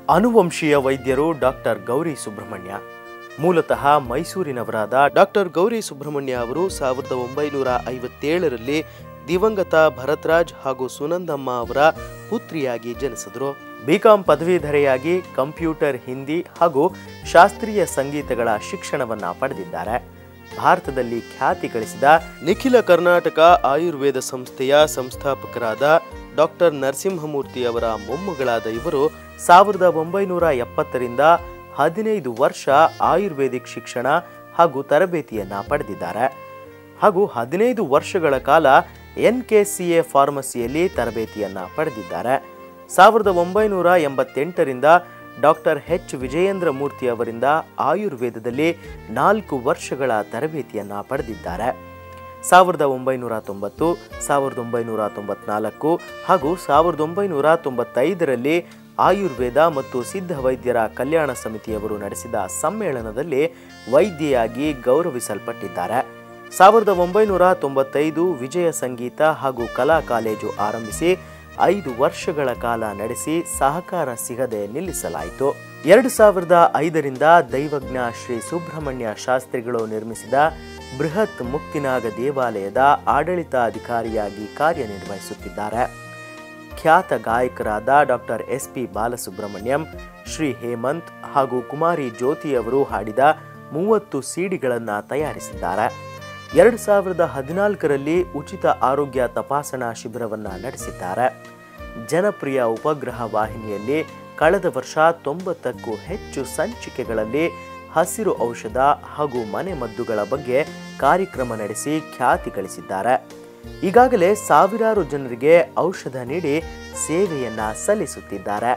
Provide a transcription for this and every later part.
ಅನುವಂಶೀಯ ವೈದ್ಯರು ಡಾಕ್ಟರ್ ಗೌರಿ ಸುಬ್ರಹ್ಮಣ್ಯ ಮೂಲತಃ ಮೈಸೂರಿನವರಾದ ಡಾಕ್ಟರ್ ಗೌರಿ ಸುಬ್ರಹ್ಮಣ್ಯ ಅವರು ಸಾವಿರದ ಒಂಬೈನೂರ ಐವತ್ತೇಳರಲ್ಲಿ ದಿವಂಗತ ಭರತ್ರಾಜ್ ಹಾಗೂ ಸುನಂದಮ್ಮ ಅವರ ಪುತ್ರಿಯಾಗಿ ಜನಿಸಿದ್ರು ಬಿಕಾಂ ಪದವೀಧರೆಯಾಗಿ ಕಂಪ್ಯೂಟರ್ ಹಿಂದಿ ಹಾಗೂ ಶಾಸ್ತ್ರೀಯ ಸಂಗೀತಗಳ ಶಿಕ್ಷಣವನ್ನ ಪಡೆದಿದ್ದಾರೆ ಭಾರತದಲ್ಲಿ ಖ್ಯಾತಿ ಗಳಿಸಿದ ನಿಖಿಲ ಕರ್ನಾಟಕ ಆಯುರ್ವೇದ ಸಂಸ್ಥೆಯ ಸಂಸ್ಥಾಪಕರಾದ ಡಾಕ್ಟರ್ ನರಸಿಂಹಮೂರ್ತಿ ಅವರ ಮೊಮ್ಮಗಳಾದ ಇವರು ಸಾವಿರದ ಒಂಬೈನೂರ ಎಪ್ಪತ್ತರಿಂದ ಹದಿನೈದು ವರ್ಷ ಆಯುರ್ವೇದಿಕ್ ಶಿಕ್ಷಣ ಹಾಗೂ ತರಬೇತಿಯನ್ನ ಪಡೆದಿದ್ದಾರೆ ಹಾಗೂ ಹದಿನೈದು ವರ್ಷಗಳ ಕಾಲ ಎನ್ ಕೆ ಸಿ ಎ ಫಾರ್ಮಸಿಯಲ್ಲಿ ತರಬೇತಿಯನ್ನ ಪಡೆದಿದ್ದಾರೆ ಸಾವಿರದ ಒಂಬೈನೂರ ಎಂಬತ್ತೆಂಟರಿಂದ ಡಾಕ್ಟರ್ ಎಚ್ ವಿಜಯೇಂದ್ರ ಮೂರ್ತಿ ಅವರಿಂದ ಆಯುರ್ವೇದದಲ್ಲಿ ನಾಲ್ಕು ವರ್ಷಗಳ ತರಬೇತಿಯನ್ನ ಪಡೆದಿದ್ದಾರೆ ಸಾವಿರದ ಒಂಬೈನೂರ ತೊಂಬತ್ತು ಸಾವಿರದ ಒಂಬೈನೂರ ತೊಂಬತ್ನಾಲ್ಕು ಹಾಗೂ ಸಾವಿರದ ಒಂಬೈನೂರ ತೊಂಬತ್ತೈದರಲ್ಲಿ ಆಯುರ್ವೇದ ಮತ್ತು ಸಿದ್ಧ ವೈದ್ಯರ ಕಲ್ಯಾಣ ಸಮಿತಿಯವರು ನಡೆಸಿದ ಸಮ್ಮೇಳನದಲ್ಲಿ ವೈದ್ಯೆಯಾಗಿ ಗೌರವಿಸಲ್ಪಟ್ಟಿದ್ದಾರೆ ಸಾವಿರದ ಒಂಬೈನೂರ ತೊಂಬತ್ತೈದು ವಿಜಯ ಸಂಗೀತ ಹಾಗೂ ಕಲಾ ಕಾಲೇಜು ಆರಂಭಿಸಿ ಐದು ವರ್ಷಗಳ ಕಾಲ ನಡೆಸಿ ಸಹಕಾರ ಸಿಗದೆ ನಿಲ್ಲಿಸಲಾಯಿತು ಎರಡು ಸಾವಿರದ ಐದರಿಂದ ದೈವಜ್ಞ ಶ್ರೀ ಸುಬ್ರಹ್ಮಣ್ಯ ಶಾಸ್ತ್ರಿಗಳು ನಿರ್ಮಿಸಿದ ಬೃಹತ್ ಮುಕ್ತಿನಾಗ ದೇವಾಲಯದ ಆಡಳಿತಾಧಿಕಾರಿಯಾಗಿ ಕಾರ್ಯನಿರ್ವಹಿಸುತ್ತಿದ್ದಾರೆ ಖ್ಯಾತ ಗಾಯಕರಾದ doctor S P Balasubrahmanyam Shri Hemanth ಹಾಗೂ ಕುಮಾರಿ ಜ್ಯೋತಿ ಅವರು ಹಾಡಿದ ಮೂವತ್ತು ಸಿಡಿಗಳನ್ನು ತಯಾರಿಸಿದ್ದಾರೆ ಎರಡು ಸಾವಿರದ ಹದಿನಾಲ್ಕರಲ್ಲಿ ಉಚಿತ ಆರೋಗ್ಯ ತಪಾಸಣಾ ಶಿಬಿರವನ್ನು ನಡೆಸಿದ್ದಾರೆ ಜನಪ್ರಿಯ ಉಪಗ್ರಹ ವಾಹಿನಿಯಲ್ಲಿ ಕಳೆದ ವರ್ಷ ತೊಂಬತ್ತಕ್ಕೂ ಹೆಚ್ಚು ಸಂಚಿಕೆಗಳಲ್ಲಿ ಹಸಿರು ಔಷಧ ಹಾಗೂ ಮನೆಮದ್ದುಗಳ ಬಗ್ಗೆ ಕಾರ್ಯಕ್ರಮ ನಡೆಸಿ ಖ್ಯಾತಿ ಗಳಿಸಿದ್ದಾರೆ ಈಗಾಗಲೇ ಸಾವಿರಾರು ಜನರಿಗೆ ಔಷಧ ನೀಡಿ ಸೇವೆಯನ್ನ ಸಲ್ಲಿಸುತ್ತಿದ್ದಾರೆ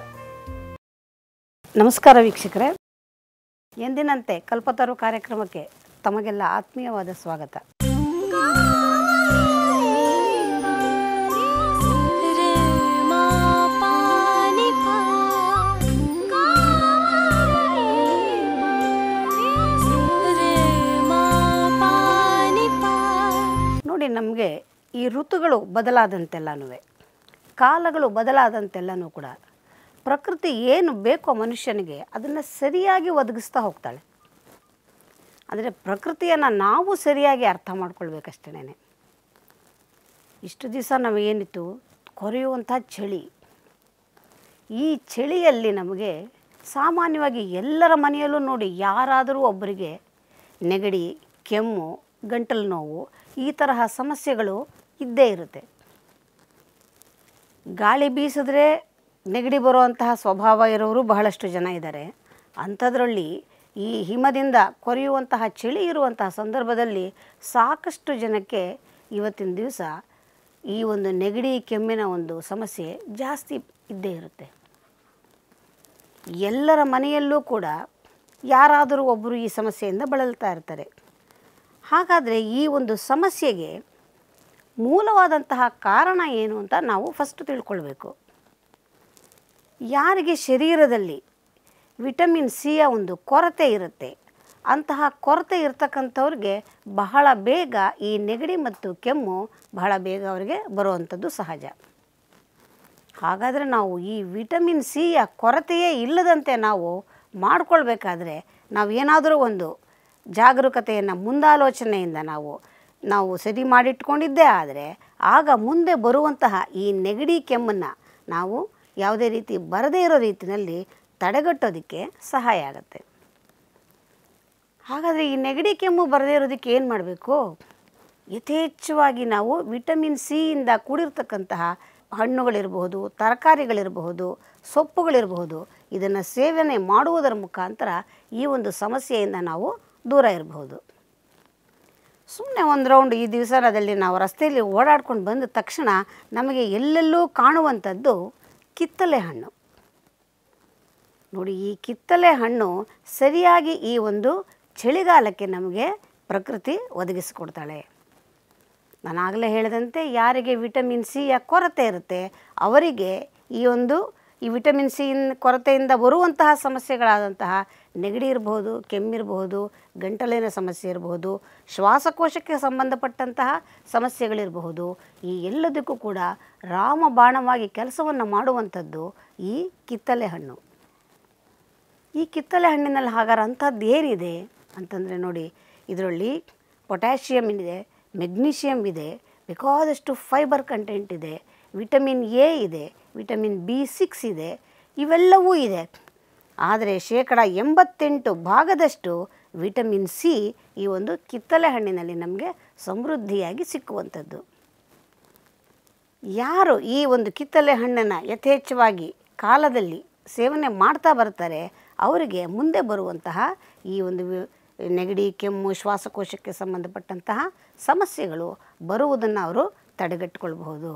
ನಮಸ್ಕಾರ ವೀಕ್ಷಕರೇ ಎಂದಿನಂತೆ ಕಲ್ಪತರು ಕಾರ್ಯಕ್ರಮಕ್ಕೆ ತಮಗೆಲ್ಲ ಆತ್ಮೀಯವಾದ ಸ್ವಾಗತ रे मा पानि पा रे मा पानि पा ನೋಡಿ ನಮಗೆ ಈ ಋತುಗಳು ಬದಲಾದಂತೆಲ್ಲನೂ ಕಾಲಗಳು ಬದಲಾದಂತೆಲ್ಲನೂ ಕೂಡ ಪ್ರಕೃತಿ ಏನು ಬೇಕೋ ಮನುಷ್ಯನಿಗೆ ಅದನ್ನು ಸರಿಯಾಗಿ ಒದಗಿಸ್ತಾ ಹೋಗ್ತಾಳೆ ಅಂದರೆ ಪ್ರಕೃತಿಯನ್ನು ನಾವು ಸರಿಯಾಗಿ ಅರ್ಥ ಮಾಡ್ಕೊಳ್ಬೇಕಷ್ಟೇನೆ ಇಷ್ಟು ದಿವಸ ನಮಗೇನಿತ್ತು ಕೊರೆಯುವಂಥ ಚಳಿ ಈ ಚಳಿಯಲ್ಲಿ ನಮಗೆ ಸಾಮಾನ್ಯವಾಗಿ ಎಲ್ಲರ ಮನೆಯಲ್ಲೂ ನೋಡಿ ಯಾರಾದರೂ ಒಬ್ಬರಿಗೆ ನೆಗಡಿ ಕೆಮ್ಮು ಗಂಟಲು ನೋವು ಈ ತರಹ ಸಮಸ್ಯೆಗಳು ಇದ್ದೇ ಇರುತ್ತೆ ಗಾಳಿ ಬೀಸಿದ್ರೆ ನೆಗಡಿ ಬರುವಂತಹ ಸ್ವಭಾವ ಇರೋರು ಬಹಳಷ್ಟು ಜನ ಇದ್ದಾರೆ ಅಂಥದ್ರಲ್ಲಿ ಈ ಹಿಮದಿಂದ ಕೊರೆಯುವಂತಹ ಚಳಿ ಇರುವಂತಹ ಸಂದರ್ಭದಲ್ಲಿ ಸಾಕಷ್ಟು ಜನಕ್ಕೆ ಇವತ್ತಿನ ದಿವಸ ಈ ಒಂದು ನೆಗಡಿ ಕೆಮ್ಮಿನ ಒಂದು ಸಮಸ್ಯೆ ಜಾಸ್ತಿ ಇದ್ದೇ ಇರುತ್ತೆ ಎಲ್ಲರ ಮನೆಯಲ್ಲೂ ಕೂಡ ಯಾರಾದರೂ ಒಬ್ಬರು ಈ ಸಮಸ್ಯೆಯಿಂದ ಬಳಲ್ತಾ ಇರ್ತಾರೆ ಹಾಗಾದರೆ ಈ ಒಂದು ಸಮಸ್ಯೆಗೆ ಮೂಲವಾದಂತಹ ಕಾರಣ ಏನು ಅಂತ ನಾವು ಫಸ್ಟ್ ತಿಳ್ಕೊಳ್ಬೇಕು ಯಾರಿಗೆ ಶರೀರದಲ್ಲಿ ವಿಟಮಿನ್ ಸಿಯ ಒಂದು ಕೊರತೆ ಇರುತ್ತೆ ಅಂತಹ ಕೊರತೆ ಇರ್ತಕ್ಕಂಥವ್ರಿಗೆ ಬಹಳ ಬೇಗ ಈ ನೆಗಡಿ ಮತ್ತು ಕೆಮ್ಮು ಬಹಳ ಬೇಗ ಅವರಿಗೆ ಬರುವಂಥದ್ದು ಸಹಜ ಹಾಗಾದರೆ ನಾವು ಈ ವಿಟಮಿನ್ ಸಿಯ ಕೊರತೆಯೇ ಇಲ್ಲದಂತೆ ನಾವು ಮಾಡಿಕೊಳ್ಬೇಕಾದ್ರೆ ನಾವು ಏನಾದರೂ ಒಂದು ಜಾಗರೂಕತೆಯನ್ನು ಮುಂದಾಲೋಚನೆಯಿಂದ ನಾವು ನಾವು ಸರಿ ಮಾಡಿಟ್ಕೊಂಡಿದ್ದೇ ಆದರೆ ಆಗ ಮುಂದೆ ಬರುವಂತಹ ಈ ನೆಗಡಿ ಕೆಮ್ಮನ್ನು ನಾವು ಯಾವುದೇ ರೀತಿ ಬರದೇ ಇರೋ ರೀತಿಯಲ್ಲಿ ತಡೆಗಟ್ಟೋದಕ್ಕೆ ಸಹಾಯ ಆಗುತ್ತೆ ಹಾಗಾದರೆ ಈ ನೆಗಡಿ ಕೆಮ್ಮು ಬರದೇ ಇರೋದಕ್ಕೆ ಏನು ಮಾಡಬೇಕು ಯಥೇಚ್ಛವಾಗಿ ನಾವು ವಿಟಮಿನ್ ಸಿಯಿಂದ ಕೂಡಿರ್ತಕ್ಕಂತಹ ಹಣ್ಣುಗಳಿರಬಹುದು ತರಕಾರಿಗಳಿರಬಹುದು ಸೊಪ್ಪುಗಳಿರಬಹುದು ಇದನ್ನು ಸೇವನೆ ಮಾಡುವುದರ ಮುಖಾಂತರ ಈ ಒಂದು ಸಮಸ್ಯೆಯಿಂದ ನಾವು ದೂರ ಇರಬಹುದು ಸುಮ್ಮನೆ ಒಂದು ರೌಂಡ್ ಈ ದಿವಸದಲ್ಲಿ ನಾವು ರಸ್ತೆಯಲ್ಲಿ ಓಡಾಡ್ಕೊಂಡು ಬಂದ ತಕ್ಷಣ ನಮಗೆ ಎಲ್ಲೆಲ್ಲೂ ಕಾಣುವಂಥದ್ದು ಕಿತ್ತಲೆ ಹಣ್ಣು ನೋಡಿ ಈ ಕಿತ್ತಲೆ ಹಣ್ಣು ಸರಿಯಾಗಿ ಈ ಒಂದು ಚಳಿಗಾಲಕ್ಕೆ ನಮಗೆ ಪ್ರಕೃತಿ ಒದಗಿಸಿಕೊಡ್ತಾಳೆ ನಾನು ಆಗಲೇ ಹೇಳಿದಂತೆ ಯಾರಿಗೆ ವಿಟಮಿನ್ ಸಿಯ ಕೊರತೆ ಇರುತ್ತೆ ಅವರಿಗೆ ಈ ಒಂದು ಈ ವಿಟಮಿನ್ ಸಿ ಕೊರತೆಯಿಂದ ಬರುವಂತಹ ಸಮಸ್ಯೆಗಳಾದಂತಹ ನೆಗಡಿ ಇರಬಹುದು ಕೆಮ್ಮಿರಬಹುದು ಗಂಟಲಿನ ಸಮಸ್ಯೆ ಇರಬಹುದು ಶ್ವಾಸಕೋಶಕ್ಕೆ ಸಂಬಂಧಪಟ್ಟಂತಹ ಸಮಸ್ಯೆಗಳಿರಬಹುದು ಈ ಎಲ್ಲದಕ್ಕೂ ಕೂಡ ರಾಮಬಾಣವಾಗಿ ಕೆಲಸವನ್ನು ಮಾಡುವಂಥದ್ದು ಈ ಕಿತ್ತಲೆ ಹಣ್ಣು ಈ ಕಿತ್ತಳೆ ಹಣ್ಣಿನಲ್ಲಿ ಹಾಗಾದ್ರೆ ಅಂಥದ್ದು ಏನಿದೆ ಅಂತಂದರೆ ನೋಡಿ ಇದರಲ್ಲಿ ಪೊಟ್ಯಾಷಿಯಮ್ ಇದೆ ಮೆಗ್ನೀಷಿಯಮ್ ಇದೆ ಬೇಕಾದಷ್ಟು ಫೈಬರ್ ಕಂಟೆಂಟ್ ಇದೆ ವಿಟಮಿನ್ ಎ ಇದೆ ವಿಟಮಿನ್ ಬಿ ಸಿಕ್ಸ್ ಇದೆ ಇವೆಲ್ಲವೂ ಇದೆ ಆದರೆ ಶೇಕಡ ಎಂಬತ್ತೆಂಟು ಭಾಗದಷ್ಟು ವಿಟಮಿನ್ ಸಿ ಈ ಒಂದು ಕಿತ್ತಳೆ ಹಣ್ಣಿನಲ್ಲಿ ನಮಗೆ ಸಮೃದ್ಧಿಯಾಗಿ ಸಿಕ್ಕುವಂಥದ್ದು ಯಾರು ಈ ಒಂದು ಕಿತ್ತಳೆ ಹಣ್ಣನ್ನು ಯಥೇಚ್ಛವಾಗಿ ಕಾಲದಲ್ಲಿ ಸೇವನೆ ಮಾಡ್ತಾ ಬರ್ತಾರೆ ಅವರಿಗೆ ಮುಂದೆ ಬರುವಂತಹ ಈ ಒಂದು ವಿ- ನೆಗಡಿ ಕೆಮ್ಮು ಶ್ವಾಸಕೋಶಕ್ಕೆ ಸಂಬಂಧಪಟ್ಟಂತಹ ಸಮಸ್ಯೆಗಳು ಬರುವುದನ್ನು ಅವರು ತಡೆಗಟ್ಟಿಕೊಳ್ಬಹುದು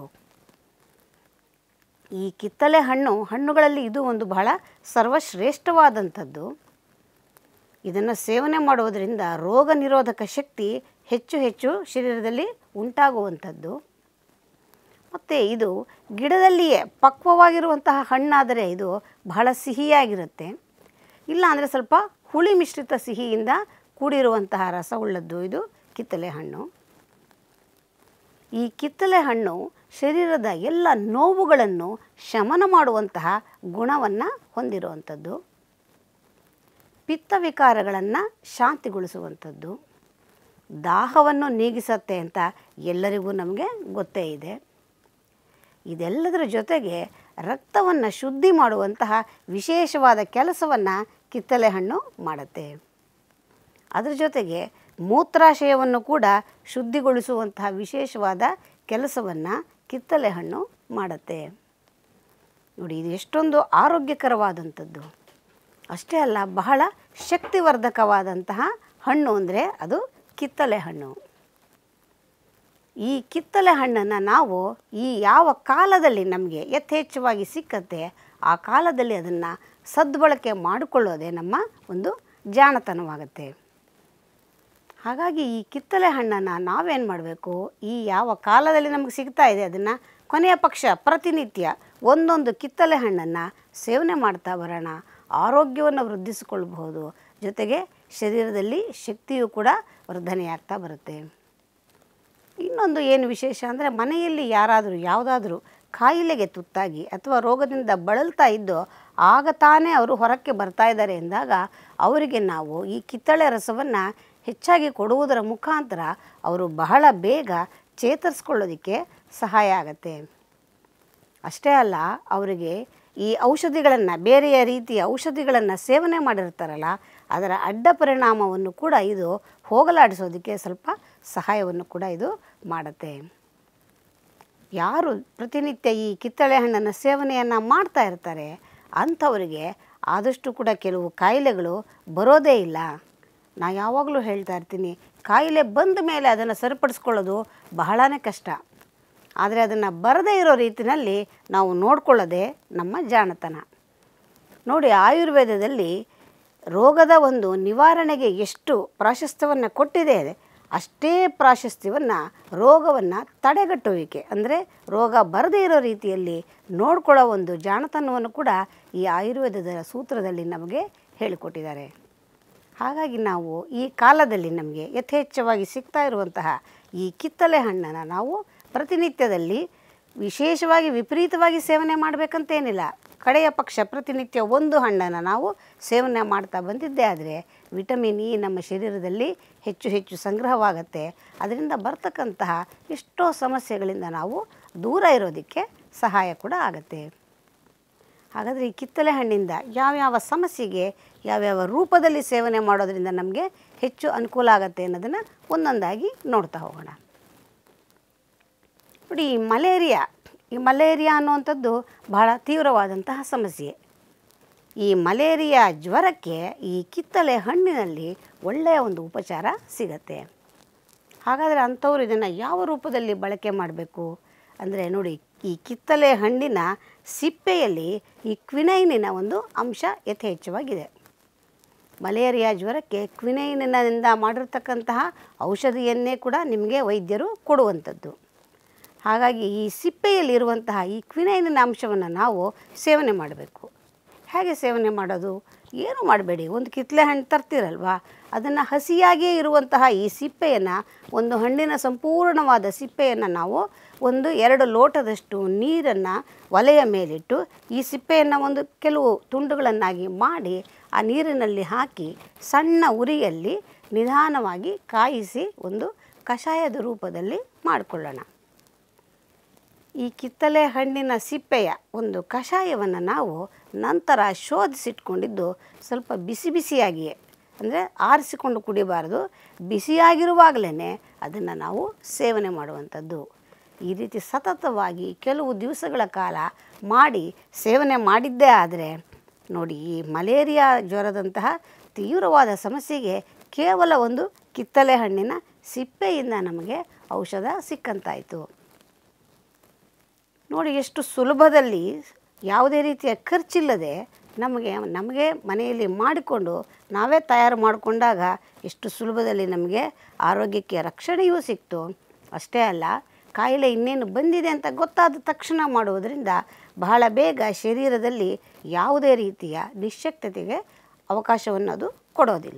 ಈ ಕಿತ್ತಳೆ ಹಣ್ಣು ಹಣ್ಣುಗಳಲ್ಲಿ ಇದು ಒಂದು ಬಹಳ ಸರ್ವಶ್ರೇಷ್ಠವಾದಂಥದ್ದು ಇದನ್ನು ಸೇವನೆ ಮಾಡುವುದರಿಂದ ರೋಗ ನಿರೋಧಕ ಶಕ್ತಿ ಹೆಚ್ಚು ಹೆಚ್ಚು ಶರೀರದಲ್ಲಿ ಉಂಟಾಗುವಂಥದ್ದು ಮತ್ತು ಇದು ಗಿಡದಲ್ಲಿಯೇ ಪಕ್ವವಾಗಿರುವಂತಹ ಹಣ್ಣಾದರೆ ಇದು ಬಹಳ ಸಿಹಿಯಾಗಿರುತ್ತೆ ಇಲ್ಲ ಅಂದರೆ ಸ್ವಲ್ಪ ಹುಳಿ ಮಿಶ್ರಿತ ಸಿಹಿಯಿಂದ ಕೂಡಿರುವಂತಹ ರಸವುಳ್ಳದ್ದು ಇದು ಕಿತ್ತಳೆ ಹಣ್ಣು ಈ ಕಿತ್ತಳೆ ಹಣ್ಣು ಶರೀರದ ಎಲ್ಲ ನೋವುಗಳನ್ನು ಶಮನ ಮಾಡುವಂತಹ ಗುಣವನ್ನು ಹೊಂದಿರುವಂಥದ್ದು ಪಿತ್ತವಿಕಾರಗಳನ್ನು ಶಾಂತಿಗೊಳಿಸುವಂಥದ್ದು ದಾಹವನ್ನು ನೀಗಿಸತ್ತೆ ಅಂತ ಎಲ್ಲರಿಗೂ ನಮಗೆ ಗೊತ್ತೇ ಇದೆ ಇದೆಲ್ಲದರ ಜೊತೆಗೆ ರಕ್ತವನ್ನು ಶುದ್ಧಿ ಮಾಡುವಂತಹ ವಿಶೇಷವಾದ ಕೆಲಸವನ್ನು ಕಿತ್ತಳೆ ಹಣ್ಣು ಮಾಡುತ್ತೆ ಅದರ ಜೊತೆಗೆ ಮೂತ್ರಾಶಯವನ್ನು ಕೂಡ ಶುದ್ಧಿಗೊಳಿಸುವಂತಹ ವಿಶೇಷವಾದ ಕೆಲಸವನ್ನು ಕಿತ್ತಳೆ ಹಣ್ಣು ಮಾಡುತ್ತೆ ನೋಡಿ ಇದು ಎಷ್ಟೊಂದು ಆರೋಗ್ಯಕರವಾದಂಥದ್ದು ಅಷ್ಟೇ ಅಲ್ಲ ಬಹಳ ಶಕ್ತಿವರ್ಧಕವಾದಂತಹ ಹಣ್ಣು ಅಂದರೆ ಅದು ಕಿತ್ತಳೆ ಹಣ್ಣು ಈ ಕಿತ್ತಳೆ ಹಣ್ಣನ್ನು ನಾವು ಈ ಯಾವ ಕಾಲದಲ್ಲಿ ನಮಗೆ ಯಥೇಚ್ಛವಾಗಿ ಸಿಕ್ಕತ್ತೆ ಆ ಕಾಲದಲ್ಲಿ ಅದನ್ನು ಸದ್ಬಳಕೆ ಮಾಡಿಕೊಳ್ಳೋದೇ ನಮ್ಮ ಒಂದು ಜಾಣತನವಾಗುತ್ತೆ ಹಾಗಾಗಿ ಈ ಕಿತ್ತಳೆ ಹಣ್ಣನ್ನು ನಾವೇನು ಮಾಡಬೇಕು ಈ ಯಾವ ಕಾಲದಲ್ಲಿ ನಮಗೆ ಸಿಗ್ತಾ ಇದೆ ಅದನ್ನು ಕೊನೆಯ ಪಕ್ಷ ಪ್ರತಿನಿತ್ಯ ಒಂದೊಂದು ಕಿತ್ತಳೆ ಹಣ್ಣನ್ನು ಸೇವನೆ ಮಾಡ್ತಾ ಬರೋಣ ಆರೋಗ್ಯವನ್ನು ವೃದ್ಧಿಸಿಕೊಳ್ಬಹುದು ಜೊತೆಗೆ ಶರೀರದಲ್ಲಿ ಶಕ್ತಿಯೂ ಕೂಡ ವರ್ಧನೆಯಾಗ್ತಾ ಬರುತ್ತೆ ಇನ್ನೊಂದು ಏನು ವಿಶೇಷ ಅಂದರೆ ಮನೆಯಲ್ಲಿ ಯಾರಾದರೂ ಯಾವುದಾದ್ರೂ ಕಾಯಿಲೆಗೆ ತುತ್ತಾಗಿ ಅಥವಾ ರೋಗದಿಂದ ಬಳಲ್ತಾ ಇದ್ದೋ ಆಗ ತಾನೇ ಅವರು ಹೊರಕ್ಕೆ ಬರ್ತಾ ಇದ್ದಾರೆ ಎಂದಾಗ ಅವರಿಗೆ ನಾವು ಈ ಕಿತ್ತಳೆ ರಸವನ್ನು ಹೆಚ್ಚಾಗಿ ಕೊಡುವುದರ ಮುಖಾಂತರ ಅವರು ಬಹಳ ಬೇಗ ಚೇತರಿಸ್ಕೊಳ್ಳೋದಕ್ಕೆ ಸಹಾಯ ಆಗತ್ತೆ ಅಷ್ಟೇ ಅಲ್ಲ ಅವರಿಗೆ ಈ ಔಷಧಿಗಳನ್ನು ಬೇರೆಯ ರೀತಿಯ ಔಷಧಿಗಳನ್ನು ಸೇವನೆ ಮಾಡಿರ್ತಾರಲ್ಲ ಅದರ ಅಡ್ಡ ಪರಿಣಾಮವನ್ನು ಕೂಡ ಇದು ಹೋಗಲಾಡಿಸೋದಕ್ಕೆ ಸ್ವಲ್ಪ ಸಹಾಯವನ್ನು ಕೂಡ ಇದು ಮಾಡುತ್ತೆ ಯಾರು ಪ್ರತಿನಿತ್ಯ ಈ ಕಿತ್ತಳೆ ಹಣ್ಣನ್ನು ಸೇವನೆಯನ್ನು ಮಾಡ್ತಾ ಇರ್ತಾರೆ ಅಂಥವರಿಗೆ ಆದಷ್ಟು ಕೂಡ ಕೆಲವು ಕಾಯಿಲೆಗಳು ಬರೋದೇ ಇಲ್ಲ ನಾ ಯಾವಾಗಲೂ ಹೇಳ್ತಾ ಇರ್ತೀನಿ ಕಾಯಿಲೆ ಬಂದ ಮೇಲೆ ಅದನ್ನು ಸರಿಪಡಿಸ್ಕೊಳ್ಳೋದು ಬಹಳನೇ ಕಷ್ಟ ಆದರೆ ಅದನ್ನು ಬರದೇ ಇರೋ ರೀತಿಯಲ್ಲಿ ನಾವು ನೋಡ್ಕೊಳ್ಳೋದೇ ನಮ್ಮ ಜಾಣತನ ನೋಡಿ ಆಯುರ್ವೇದದಲ್ಲಿ ರೋಗದ ಒಂದು ನಿವಾರಣೆಗೆ ಎಷ್ಟು ಪ್ರಾಶಸ್ತ್ಯವನ್ನು ಕೊಟ್ಟಿದೆ ಅಷ್ಟೇ ಪ್ರಾಶಸ್ತ್ಯವನ್ನು ರೋಗವನ್ನು ತಡೆಗಟ್ಟುವಿಕೆ ಅಂದರೆ ರೋಗ ಬರದೇ ಇರೋ ರೀತಿಯಲ್ಲಿ ನೋಡ್ಕೊಳ್ಳೋ ಒಂದು ಜಾಣತನವನ್ನು ಕೂಡ ಈ ಆಯುರ್ವೇದದ ಸೂತ್ರದಲ್ಲಿ ನಮಗೆ ಹೇಳಿಕೊಟ್ಟಿದ್ದಾರೆ ಹಾಗಾಗಿ ನಾವು ಈ ಕಾಲದಲ್ಲಿ ನಮಗೆ ಯಥೇಚ್ಛವಾಗಿ ಸಿಗ್ತಾ ಇರುವಂತಹ ಈ ಕಿತ್ತಳೆ ಹಣ್ಣನ್ನು ನಾವು ಪ್ರತಿನಿತ್ಯದಲ್ಲಿ ವಿಶೇಷವಾಗಿ ವಿಪರೀತವಾಗಿ ಸೇವನೆ ಮಾಡಬೇಕಂತೇನಿಲ್ಲ ಕಡೆಯ ಪಕ್ಷ ಪ್ರತಿನಿತ್ಯ ಒಂದು ಹಣ್ಣನ್ನು ನಾವು ಸೇವನೆ ಮಾಡ್ತಾ ಬಂದಿದ್ದೇ ಆದರೆ ವಿಟಮಿನ್ ಇ ನಮ್ಮ ಶರೀರದಲ್ಲಿ ಹೆಚ್ಚು ಹೆಚ್ಚು ಸಂಗ್ರಹವಾಗುತ್ತೆ ಅದರಿಂದ ಬರ್ತಕ್ಕಂತಹ ಎಷ್ಟೋ ಸಮಸ್ಯೆಗಳಿಂದ ನಾವು ದೂರ ಇರೋದಕ್ಕೆ ಸಹಾಯ ಕೂಡ ಆಗುತ್ತೆ ಹಾಗಾದರೆ ಈ ಕಿತ್ತಳೆ ಹಣ್ಣಿಂದ ಯಾವ್ಯಾವ ಸಮಸ್ಯೆಗೆ ಯಾವ್ಯಾವ ರೂಪದಲ್ಲಿ ಸೇವನೆ ಮಾಡೋದ್ರಿಂದ ನಮಗೆ ಹೆಚ್ಚು ಅನುಕೂಲ ಆಗುತ್ತೆ ಅನ್ನೋದನ್ನು ಒಂದೊಂದಾಗಿ ನೋಡ್ತಾ ಹೋಗೋಣ ನೋಡಿ ಈ ಮಲೇರಿಯಾ ಈ ಮಲೇರಿಯಾ ಅನ್ನುವಂಥದ್ದು ಬಹಳ ತೀವ್ರವಾದಂತಹ ಸಮಸ್ಯೆ ಈ ಮಲೇರಿಯಾ ಜ್ವರಕ್ಕೆ ಈ ಕಿತ್ತಳೆ ಹಣ್ಣಿನಲ್ಲಿ ಒಳ್ಳೆಯ ಒಂದು ಉಪಚಾರ ಸಿಗತ್ತೆ ಹಾಗಾದರೆ ಅಂಥವ್ರು ಇದನ್ನು ಯಾವ ರೂಪದಲ್ಲಿ ಬಳಕೆ ಮಾಡಬೇಕು ಅಂದರೆ ನೋಡಿ ಈ ಕಿತ್ತಳೆ ಹಣ್ಣಿನ ಸಿಪ್ಪೆಯಲ್ಲಿ ಈ ಕ್ವಿನೈನಿನ ಒಂದು ಅಂಶ ಯಥೇಚ್ಛವಾಗಿದೆ ಮಲೇರಿಯಾ ಜ್ವರಕ್ಕೆ ಕ್ವಿನೈನಿನಿಂದ ಮಾಡಿರ್ತಕ್ಕಂತಹ ಔಷಧಿಯನ್ನೇ ಕೂಡ ನಿಮಗೆ ವೈದ್ಯರು ಕೊಡುವಂಥದ್ದು ಹಾಗಾಗಿ ಈ ಸಿಪ್ಪೆಯಲ್ಲಿರುವಂತಹ ಈ ಕ್ವಿನೈನಿನ ಅಂಶವನ್ನು ನಾವು ಸೇವನೆ ಮಾಡಬೇಕು ಹೇಗೆ ಸೇವನೆ ಮಾಡೋದು ಏನು ಮಾಡಬೇಡಿ ಒಂದು ಕಿತ್ತಲೆ ಹಣ್ಣು ತರ್ತೀರಲ್ವಾ ಅದನ್ನು ಹಸಿಯಾಗಿಯೇ ಇರುವಂತಹ ಈ ಸಿಪ್ಪೆಯನ್ನು ಒಂದು ಹಣ್ಣಿನ ಸಂಪೂರ್ಣವಾದ ಸಿಪ್ಪೆಯನ್ನು ನಾವು ಒಂದು ಎರಡು ಲೋಟದಷ್ಟು ನೀರನ್ನು ಒಲೆಯ ಮೇಲಿಟ್ಟು ಈ ಸಿಪ್ಪೆಯನ್ನು ಒಂದು ಕೆಲವು ತುಂಡುಗಳನ್ನಾಗಿ ಮಾಡಿ ಆ ನೀರಿನಲ್ಲಿ ಹಾಕಿ ಸಣ್ಣ ಉರಿಯಲ್ಲಿ ನಿಧಾನವಾಗಿ ಕಾಯಿಸಿ ಒಂದು ಕಷಾಯದ ರೂಪದಲ್ಲಿ ಮಾಡಿಕೊಳ್ಳೋಣ ಈ ಕಿತ್ತಲೆ ಹಣ್ಣಿನ ಸಿಪ್ಪೆಯ ಒಂದು ಕಷಾಯವನ್ನು ನಾವು ನಂತರ ಶೋಧಿಸಿಟ್ಕೊಂಡಿದ್ದು ಸ್ವಲ್ಪ ಬಿಸಿ ಬಿಸಿಯಾಗಿಯೇ ಅಂದರೆ ಆರಿಸಿಕೊಂಡು ಕುಡಿಬಾರ್ದು ಬಿಸಿಯಾಗಿರುವಾಗಲೇ ಅದನ್ನು ನಾವು ಸೇವನೆ ಮಾಡುವಂಥದ್ದು ಈ ರೀತಿ ಸತತವಾಗಿ ಕೆಲವು ದಿವಸಗಳ ಕಾಲ ಮಾಡಿ ಸೇವನೆ ಮಾಡಿದ್ದೇ ಆದರೆ ನೋಡಿ ಈ ಮಲೇರಿಯಾ ಜ್ವರದಂತಹ ತೀವ್ರವಾದ ಸಮಸ್ಯೆಗೆ ಕೇವಲ ಒಂದು ಕಿತ್ತಲೆ ಹಣ್ಣಿನ ಸಿಪ್ಪೆಯಿಂದ ನಮಗೆ ಔಷಧ ಸಿಕ್ಕಂತಾಯಿತು ನೋಡಿ ಎಷ್ಟು ಸುಲಭದಲ್ಲಿ ಯಾವುದೇ ರೀತಿಯ ಖರ್ಚಿಲ್ಲದೆ ನಮಗೆ ನಮಗೆ ಮನೆಯಲ್ಲಿ ಮಾಡಿಕೊಂಡು ನಾವೇ ತಯಾರು ಮಾಡಿಕೊಂಡಾಗ ಎಷ್ಟು ಸುಲಭದಲ್ಲಿ ನಮಗೆ ಆರೋಗ್ಯಕ್ಕೆ ರಕ್ಷಣೆಯೂ ಸಿಕ್ತು ಅಷ್ಟೇ ಅಲ್ಲ ಕಾಯಿಲೆ ಇನ್ನೇನು ಬಂದಿದೆ ಅಂತ ಗೊತ್ತಾದ ತಕ್ಷಣ ಮಾಡುವುದರಿಂದ ಬಹಳ ಬೇಗ ಶರೀರದಲ್ಲಿ ಯಾವುದೇ ರೀತಿಯ ನಿಶ್ಶಕ್ತತೆಗೆ ಅವಕಾಶವನ್ನು ಅದು ಕೊಡೋದಿಲ್ಲ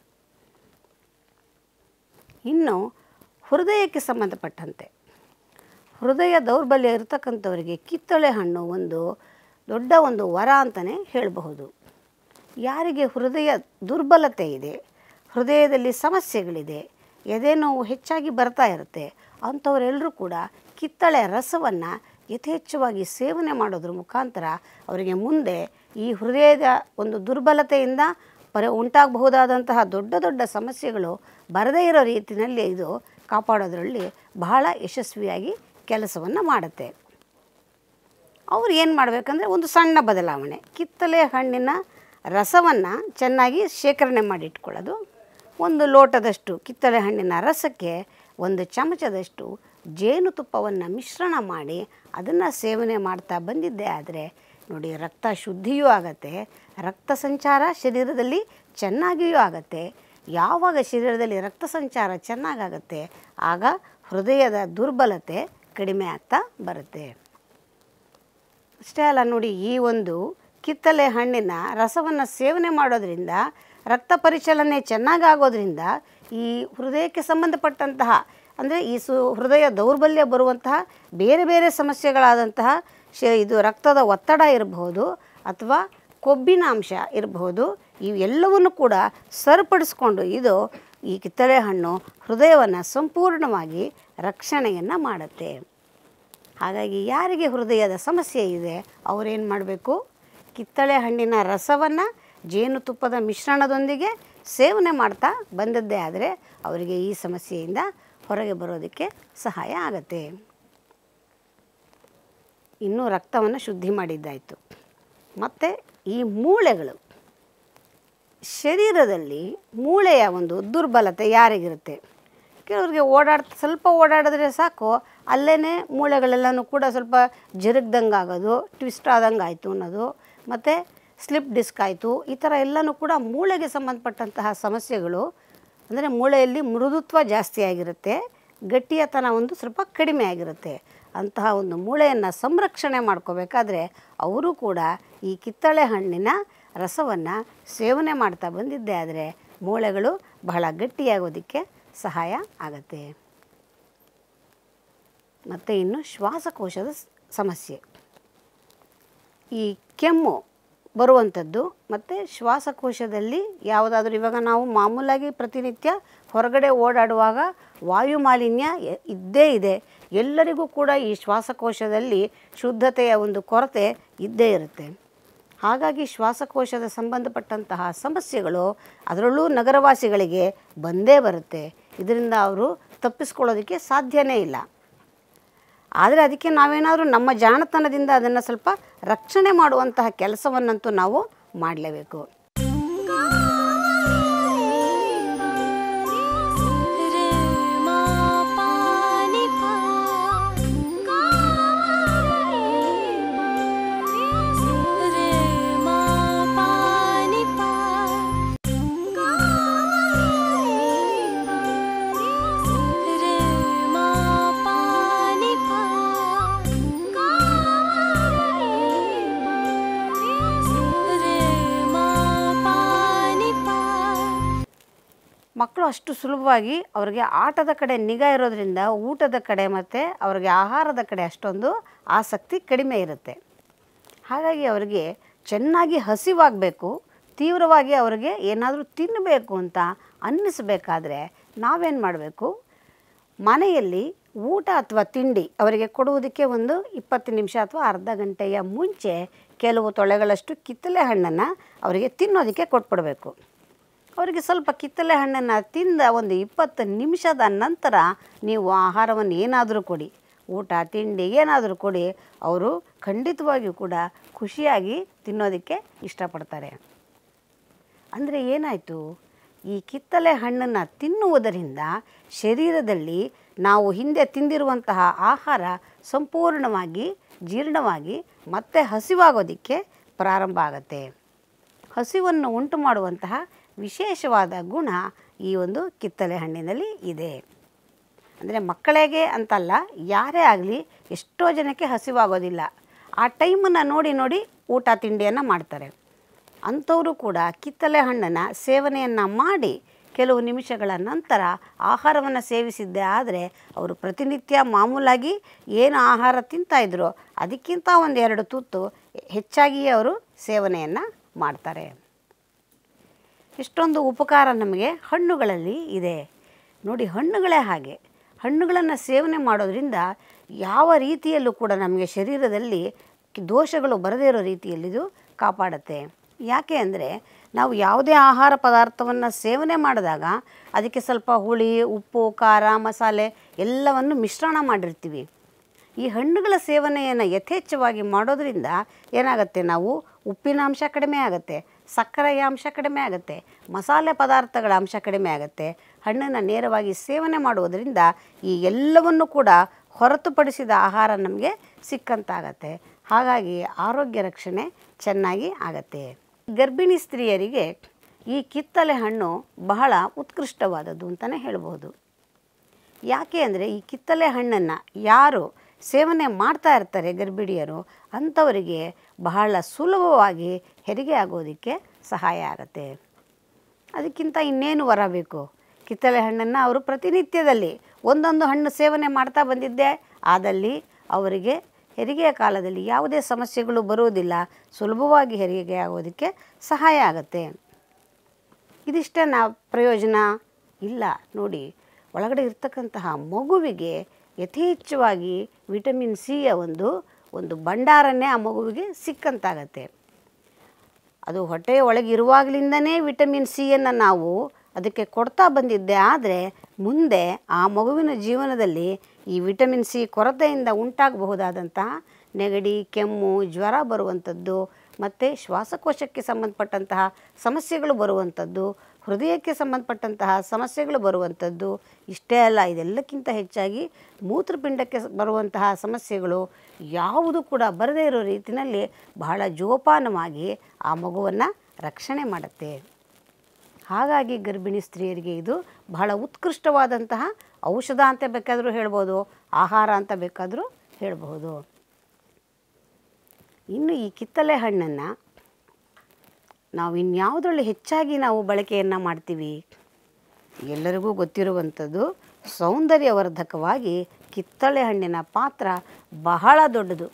ಇನ್ನು ಹೃದಯಕ್ಕೆ ಸಂಬಂಧಪಟ್ಟಂತೆ ಹೃದಯ ದೌರ್ಬಲ್ಯ ಇರತಕ್ಕಂಥವರಿಗೆ ಕಿತ್ತಳೆ ಹಣ್ಣು ಒಂದು ದೊಡ್ಡ ಒಂದು ವರ ಅಂತಲೇ ಹೇಳಬಹುದು ಯಾರಿಗೆ ಹೃದಯ ದುರ್ಬಲತೆ ಇದೆ ಹೃದಯದಲ್ಲಿ ಸಮಸ್ಯೆಗಳಿದೆ ಎದೆ ನೋವು ಹೆಚ್ಚಾಗಿ ಬರ್ತಾ ಇರುತ್ತೆ ಅಂಥವರೆಲ್ಲರೂ ಕೂಡ ಕಿತ್ತಳೆ ರಸವನ್ನು ಯಥೇಚ್ಛವಾಗಿ ಸೇವನೆ ಮಾಡೋದ್ರ ಮುಖಾಂತರ ಅವರಿಗೆ ಮುಂದೆ ಈ ಹೃದಯದ ಒಂದು ದುರ್ಬಲತೆಯಿಂದ ಪರಿ ಉಂಟಾಗಬಹುದಾದಂತಹ ದೊಡ್ಡ ದೊಡ್ಡ ಸಮಸ್ಯೆಗಳು ಬರದೇ ಇರೋ ರೀತಿಯಲ್ಲಿ ಇದು ಕಾಪಾಡೋದ್ರಲ್ಲಿ ಬಹಳ ಯಶಸ್ವಿಯಾಗಿ ಕೆಲಸವನ್ನು ಮಾಡುತ್ತೆ ಅವ್ರು ಏನು ಮಾಡಬೇಕಂದ್ರೆ ಒಂದು ಸಣ್ಣ ಬದಲಾವಣೆ ಕಿತ್ತಲೆ ಹಣ್ಣಿನ ರಸವನ್ನು ಚೆನ್ನಾಗಿ ಶೇಖರಣೆ ಮಾಡಿಟ್ಕೊಳ್ಳೋದು ಒಂದು ಲೋಟದಷ್ಟು ಕಿತ್ತಳೆ ಹಣ್ಣಿನ ರಸಕ್ಕೆ ಒಂದು ಚಮಚದಷ್ಟು ಜೇನುತುಪ್ಪವನ್ನು ಮಿಶ್ರಣ ಮಾಡಿ ಅದನ್ನು ಸೇವನೆ ಮಾಡ್ತಾ ಬಂದಿದ್ದೆ ಆದರೆ ನೋಡಿ ರಕ್ತ ಶುದ್ಧಿಯೂ ಆಗತ್ತೆ ರಕ್ತ ಸಂಚಾರ ಶರೀರದಲ್ಲಿ ಚೆನ್ನಾಗಿಯೂ ಆಗತ್ತೆ ಯಾವಾಗ ಶರೀರದಲ್ಲಿ ರಕ್ತ ಸಂಚಾರ ಚೆನ್ನಾಗಾಗತ್ತೆ ಆಗ ಹೃದಯದ ದುರ್ಬಲತೆ ಕಡಿಮೆ ಆಗ್ತಾ ಬರುತ್ತೆ ಅಷ್ಟೇ ಅಲ್ಲ ನೋಡಿ ಈ ಒಂದು ಕಿತ್ತಲೆ ಹಣ್ಣಿನ ರಸವನ್ನು ಸೇವನೆ ಮಾಡೋದ್ರಿಂದ ರಕ್ತ ಪರಿಚಲನೆ ಚೆನ್ನಾಗಾಗೋದ್ರಿಂದ ಈ ಹೃದಯಕ್ಕೆ ಸಂಬಂಧಪಟ್ಟಂತಹ ಅಂದರೆ ಈ ಸು ಹೃದಯ ದೌರ್ಬಲ್ಯ ಬರುವಂತಹ ಬೇರೆ ಬೇರೆ ಸಮಸ್ಯೆಗಳಾದಂತಹ ಶ ಇದು ರಕ್ತದ ಒತ್ತಡ ಇರಬಹುದು ಅಥವಾ ಕೊಬ್ಬಿನ ಅಂಶ ಇರಬಹುದು ಇವೆಲ್ಲವನ್ನು ಕೂಡ ಸರಿಪಡಿಸ್ಕೊಂಡು ಇದು ಈ ಕಿತ್ತಳೆ ಹಣ್ಣು ಹೃದಯವನ್ನು ಸಂಪೂರ್ಣವಾಗಿ ರಕ್ಷಣೆಯನ್ನು ಮಾಡುತ್ತೆ ಹಾಗಾಗಿ ಯಾರಿಗೆ ಹೃದಯದ ಸಮಸ್ಯೆ ಇದೆ ಅವರೇನು ಮಾಡಬೇಕು ಕಿತ್ತಳೆ ಹಣ್ಣಿನ ರಸವನ್ನು ಜೇನುತುಪ್ಪದ ಮಿಶ್ರಣದೊಂದಿಗೆ ಸೇವನೆ ಮಾಡ್ತಾ ಬಂದದ್ದೇ ಆದರೆ ಅವರಿಗೆ ಈ ಸಮಸ್ಯೆಯಿಂದ ಹೊರಗೆ ಬರೋದಕ್ಕೆ ಸಹಾಯ ಆಗತ್ತೆ ಇನ್ನು ರಕ್ತವನ್ನು ಶುದ್ಧಿ ಮಾಡಿದ್ದಾಯಿತು ಮತ್ತು ಈ ಮೂಳೆಗಳು ಶರೀರದಲ್ಲಿ ಮೂಳೆಯ ಒಂದು ದುರ್ಬಲತೆ ಯಾರಿಗಿರುತ್ತೆ ಕೆಲವ್ರಿಗೆ ಓಡಾಡ್ ಸ್ವಲ್ಪ ಓಡಾಡಿದ್ರೆ ಸಾಕು ಅಲ್ಲೇ ಮೂಳೆಗಳೆಲ್ಲನೂ ಕೂಡ ಸ್ವಲ್ಪ ಜರುಗ್ದಂಗೆ ಆಗೋದು ಟ್ವಿಸ್ಟ್ ಆದಂಗೆ ಆಯಿತು ಅನ್ನೋದು ಮತ್ತು ಸ್ಲಿಪ್ ಡಿಸ್ಕ್ ಆಯಿತು ಈ ಥರ ಎಲ್ಲನೂ ಕೂಡ ಮೂಳೆಗೆ ಸಂಬಂಧಪಟ್ಟಂತಹ ಸಮಸ್ಯೆಗಳು ಅಂದರೆ ಮೂಳೆಯಲ್ಲಿ ಮೃದುತ್ವ ಜಾಸ್ತಿ ಆಗಿರುತ್ತೆ ಗಟ್ಟಿಯತನ ಒಂದು ಸ್ವಲ್ಪ ಕಡಿಮೆ ಆಗಿರುತ್ತೆ ಅಂತಹ ಒಂದು ಮೂಳೆಯನ್ನು ಸಂರಕ್ಷಣೆ ಮಾಡ್ಕೋಬೇಕಾದ್ರೆ ಅವರು ಕೂಡ ಈ ಕಿತ್ತಳೆ ಹಣ್ಣಿನ ರಸವನ್ನು ಸೇವನೆ ಮಾಡ್ತಾ ಬಂದಿದ್ದೇ ಆದರೆ ಮೂಳೆಗಳು ಬಹಳ ಗಟ್ಟಿಯಾಗೋದಕ್ಕೆ ಸಹಾಯ ಆಗತ್ತೆ ಮತ್ತು ಇನ್ನು ಶ್ವಾಸಕೋಶದ ಸ್- ಸಮಸ್ಯೆ ಈ ಕೆಮ್ಮು ಬರುವಂಥದ್ದು ಮತ್ತು ಶ್ವಾಸಕೋಶದಲ್ಲಿ ಯಾವುದಾದ್ರೂ ಇವಾಗ ನಾವು ಮಾಮೂಲಾಗಿ ಪ್ರತಿನಿತ್ಯ ಹೊರಗಡೆ ಓಡಾಡುವಾಗ ವಾಯು ಮಾಲಿನ್ಯ ಎ- ಇದ್ದೇ ಇದೆ ಎಲ್ಲರಿಗೂ ಕೂಡ ಈ ಶ್ವಾಸಕೋಶದಲ್ಲಿ ಶುದ್ಧತೆಯ ಒಂದು ಕೊರತೆ ಇದ್ದೇ ಇರುತ್ತೆ ಹಾಗಾಗಿ ಶ್ವಾಸಕೋಶದ ಸಂಬಂಧಪಟ್ಟಂತಹ ಸಮಸ್ಯೆಗಳು ಅದರಲ್ಲೂ ನಗರವಾಸಿಗಳಿಗೆ ಬಂದೇ ಬರುತ್ತೆ ಇದರಿಂದ ಅವರು ತಪ್ಪಿಸ್ಕೊಳ್ಳೋದಕ್ಕೆ ಸಾಧ್ಯನೇ ಇಲ್ಲ ಆದರೆ ಅದಕ್ಕೆ ನಾವೇನಾದರೂ ನಮ್ಮ ಜಾಣತನದಿಂದ ಅದನ್ನು ಸ್ವಲ್ಪ ರಕ್ಷಣೆ ಮಾಡುವಂತಹ ಕೆಲಸವನ್ನಂತೂ ನಾವು ಮಾಡಲೇಬೇಕು रे मा पा नि पा रे मा पा नि पा रे मा पा नि पा रे ಅಷ್ಟು ಸುಲಭವಾಗಿ ಅವರಿಗೆ ಆಟದ ಕಡೆ ನಿಗಾ ಇರೋದ್ರಿಂದ ಊಟದ ಕಡೆ ಮತ್ತು ಅವರಿಗೆ ಆಹಾರದ ಕಡೆ ಅಷ್ಟೊಂದು ಆಸಕ್ತಿ ಕಡಿಮೆ ಇರುತ್ತೆ ಹಾಗಾಗಿ ಅವರಿಗೆ ಚೆನ್ನಾಗಿ ಹಸಿವಾಗಬೇಕು ತೀವ್ರವಾಗಿ ಅವರಿಗೆ ಏನಾದರೂ ತಿನ್ನಬೇಕು ಅಂತ ಅನ್ನಿಸಬೇಕಾದ್ರೆ ನಾವೇನು ಮಾಡಬೇಕು ಮನೆಯಲ್ಲಿ ಊಟ ಅಥವಾ ತಿಂಡಿ ಅವರಿಗೆ ಕೊಡುವುದಕ್ಕೆ ಒಂದು ಇಪ್ಪತ್ತು ನಿಮಿಷ ಅಥವಾ ಅರ್ಧ ಗಂಟೆಯ ಮುಂಚೆ ಕೆಲವು ತೊಳೆಗಳಷ್ಟು ಕಿತ್ತಲೆ ಹಣ್ಣನ್ನು ಅವರಿಗೆ ತಿನ್ನೋದಕ್ಕೆ ಕೊಟ್ಬಿಡಬೇಕು ಅವರಿಗೆ ಸ್ವಲ್ಪ ಕಿತ್ತಲೆ ಹಣ್ಣನ್ನು ತಿಂದ ಒಂದು ಇಪ್ಪತ್ತು ನಿಮಿಷದ ನಂತರ ನೀವು ಆಹಾರವನ್ನು ಏನಾದರೂ ಕೊಡಿ ಊಟ ತಿಂಡಿ ಏನಾದರೂ ಕೊಡಿ ಅವರು ಖಂಡಿತವಾಗಿಯೂ ಕೂಡ ಖುಷಿಯಾಗಿ ತಿನ್ನೋದಕ್ಕೆ ಇಷ್ಟಪಡ್ತಾರೆ ಅಂದರೆ ಏನಾಯಿತು ಈ ಕಿತ್ತಲೆ ಹಣ್ಣನ್ನು ತಿನ್ನುವುದರಿಂದ ಶರೀರದಲ್ಲಿ ನಾವು ಹಿಂದೆ ತಿಂದಿರುವಂತಹ ಆಹಾರ ಸಂಪೂರ್ಣವಾಗಿ ಜೀರ್ಣವಾಗಿ ಮತ್ತೆ ಹಸಿವಾಗೋದಕ್ಕೆ ಪ್ರಾರಂಭ ಆಗುತ್ತೆ ಹಸಿವನ್ನು ಉಂಟು ಮಾಡುವಂತಹ ವಿಶೇಷವಾದ ಗುಣ ಈ ಒಂದು ಕಿತ್ತಲೆ ಹಣ್ಣಿನಲ್ಲಿ ಇದೆ ಅಂದರೆ ಮಕ್ಕಳಿಗೆ ಅಂತಲ್ಲ ಯಾರೇ ಆಗಲಿ ಎಷ್ಟೋ ಜನಕ್ಕೆ ಹಸಿವಾಗೋದಿಲ್ಲ ಆ ಟೈಮನ್ನು ನೋಡಿ ನೋಡಿ ಊಟ ತಿಂಡಿಯನ್ನು ಮಾಡ್ತಾರೆ ಅಂಥವರು ಕೂಡ ಕಿತ್ತಲೆ ಹಣ್ಣನ್ನು ಸೇವನೆಯನ್ನು ಮಾಡಿ ಕೆಲವು ನಿಮಿಷಗಳ ನಂತರ ಆಹಾರವನ್ನು ಸೇವಿಸಿದ್ದೇ ಆದರೆ ಅವರು ಪ್ರತಿನಿತ್ಯ ಮಾಮೂಲಾಗಿ ಏನು ಆಹಾರ ತಿಂತಾಯಿದ್ರೋ ಅದಕ್ಕಿಂತ ಒಂದು ಎರಡು ತುತ್ತು ಹೆಚ್ಚಾಗಿಯೇ ಅವರು ಸೇವನೆಯನ್ನು ಮಾಡ್ತಾರೆ ಇಷ್ಟೊಂದು ಉಪಕಾರ ನಮಗೆ ಹಣ್ಣುಗಳಲ್ಲಿ ಇದೆ ನೋಡಿ ಹಣ್ಣುಗಳೇ ಹಾಗೆ ಹಣ್ಣುಗಳನ್ನು ಸೇವನೆ ಮಾಡೋದ್ರಿಂದ ಯಾವ ರೀತಿಯಲ್ಲೂ ಕೂಡ ನಮಗೆ ಶರೀರದಲ್ಲಿ ಕಿ- ದೋಷಗಳು ಬರದೇ ಇರೋ ರೀತಿಯಲ್ಲಿ ಇದು ಕಾಪಾಡುತ್ತೆ ಯಾಕೆ ಅಂದರೆ ನಾವು ಯಾವುದೇ ಆಹಾರ ಪದಾರ್ಥವನ್ನು ಸೇವನೆ ಮಾಡಿದಾಗ ಅದಕ್ಕೆ ಸ್ವಲ್ಪ ಹುಳಿ ಉಪ್ಪು ಖಾರ ಮಸಾಲೆ ಎಲ್ಲವನ್ನು ಮಿಶ್ರಣ ಮಾಡಿರ್ತೀವಿ ಈ ಹಣ್ಣುಗಳ ಸೇವನೆಯನ್ನು ಯಥೇಚ್ಛವಾಗಿ ಮಾಡೋದ್ರಿಂದ ಏನಾಗುತ್ತೆ ನಾವು ಉಪ್ಪಿನ ಅಂಶ ಕಡಿಮೆ ಆಗುತ್ತೆ ಸಕ್ಕರೆಯ ಅಂಶ ಕಡಿಮೆ ಆಗುತ್ತೆ ಮಸಾಲೆ ಪದಾರ್ಥಗಳ ಅಂಶ ಕಡಿಮೆ ಆಗುತ್ತೆ ಹಣ್ಣನ್ನು ನೇರವಾಗಿ ಸೇವನೆ ಮಾಡುವುದರಿಂದ ಈ ಎಲ್ಲವನ್ನು ಕೂಡ ಹೊರತುಪಡಿಸಿದ ಆಹಾರ ನಮಗೆ ಸಿಕ್ಕಂತಾಗತ್ತೆ ಹಾಗಾಗಿ ಆರೋಗ್ಯ ರಕ್ಷಣೆ ಚೆನ್ನಾಗಿ ಆಗತ್ತೆ ಗರ್ಭಿಣಿ ಸ್ತ್ರೀಯರಿಗೆ ಈ ಕಿತ್ತಲೆ ಹಣ್ಣು ಬಹಳ ಉತ್ಕೃಷ್ಟವಾದದ್ದು ಅಂತಲೇ ಹೇಳ್ಬೋದು ಯಾಕೆ ಅಂದರೆ ಈ ಕಿತ್ತಲೆ ಹಣ್ಣನ್ನು ಯಾರು ಸೇವನೆ ಮಾಡ್ತಾ ಇರ್ತಾರೆ ಗರ್ಭಿಣಿಯರು ಅಂಥವರಿಗೆ ಬಹಳ ಸುಲಭವಾಗಿ ಹೆರಿಗೆ ಆಗೋದಕ್ಕೆ ಸಹಾಯ ಆಗುತ್ತೆ ಅದಕ್ಕಿಂತ ಇನ್ನೇನು ವರ ಬೇಕು ಕಿತ್ತಳೆ ಹಣ್ಣನ್ನು ಅವರು ಪ್ರತಿನಿತ್ಯದಲ್ಲಿ ಒಂದೊಂದು ಹಣ್ಣು ಸೇವನೆ ಮಾಡ್ತಾ ಬಂದಿದ್ದೆ ಆದಲ್ಲಿ ಅವರಿಗೆ ಹೆರಿಗೆಯ ಕಾಲದಲ್ಲಿ ಯಾವುದೇ ಸಮಸ್ಯೆಗಳು ಬರುವುದಿಲ್ಲ ಸುಲಭವಾಗಿ ಹೆರಿಗೆ ಆಗೋದಕ್ಕೆ ಸಹಾಯ ಆಗುತ್ತೆ ಇದಿಷ್ಟೇ ನಾ ಪ್ರಯೋಜನ ಇಲ್ಲ ನೋಡಿ ಒಳಗಡೆ ಇರ್ತಕ್ಕಂತಹ ಮಗುವಿಗೆ ಯಥೇಚ್ಛವಾಗಿ ವಿಟಮಿನ್ ಸಿಯ ಒಂದು ಒಂದು ಭಂಡಾರನೇ ಆ ಮಗುವಿಗೆ ಸಿಕ್ಕಂತಾಗತ್ತೆ ಅದು ಹೊಟ್ಟೆಯ ಒಳಗೆ ಇರುವಾಗಲಿಂದನೇ ವಿಟಮಿನ್ ಸಿಯನ್ನು ನಾವು ಅದಕ್ಕೆ ಕೊಡ್ತಾ ಬಂದಿದ್ದೆ ಆದರೆ ಮುಂದೆ ಆ ಮಗುವಿನ ಜೀವನದಲ್ಲಿ ಈ ವಿಟಮಿನ್ ಸಿ ಕೊರತೆಯಿಂದ ಉಂಟಾಗಬಹುದಾದಂತಹ ನೆಗಡಿ ಕೆಮ್ಮು ಜ್ವರ ಬರುವಂಥದ್ದು ಮತ್ತು ಶ್ವಾಸಕೋಶಕ್ಕೆ ಸಂಬಂಧಪಟ್ಟಂತಹ ಸಮಸ್ಯೆಗಳು ಬರುವಂಥದ್ದು ಹೃದಯಕ್ಕೆ ಸಂಬಂಧಪಟ್ಟಂತಹ ಸಮಸ್ಯೆಗಳು ಬರುವಂಥದ್ದು ಇಷ್ಟೇ ಅಲ್ಲ ಇದೆಲ್ಲಕ್ಕಿಂತ ಹೆಚ್ಚಾಗಿ ಮೂತ್ರಪಿಂಡಕ್ಕೆ ಸ- ಬರುವಂತಹ ಸಮಸ್ಯೆಗಳು ಯಾವುದು ಕೂಡ ಬರದೇ ಇರೋ ರೀತಿಯಲ್ಲಿ ಬಹಳ ಜೋಪಾನವಾಗಿ ಆ ಮಗುವನ್ನು ರಕ್ಷಣೆ ಮಾಡುತ್ತೆ ಹಾಗಾಗಿ ಗರ್ಭಿಣಿ ಸ್ತ್ರೀಯರಿಗೆ ಇದು ಬಹಳ ಉತ್ಕೃಷ್ಟವಾದಂತಹ ಔಷಧ ಅಂತ ಬೇಕಾದರೂ ಹೇಳ್ಬೋದು ಆಹಾರ ಅಂತ ಬೇಕಾದರೂ ಹೇಳಬಹುದು ಇನ್ನು ಈ ಕಿತ್ತಲೆ ಹಣ್ಣನ್ನು ನಾವು ಇನ್ಯಾವುದರಲ್ಲಿ ಹೆಚ್ಚಾಗಿ ನಾವು ಬಳಕೆಯನ್ನು ಮಾಡ್ತೀವಿ ಎಲ್ಲರಿಗೂ ಗೊತ್ತಿರುವಂಥದ್ದು ಸೌಂದರ್ಯವರ್ಧಕವಾಗಿ ಕಿತ್ತಳೆ ಹಣ್ಣಿನ ಪಾತ್ರ ಬಹಳ ದೊಡ್ಡದು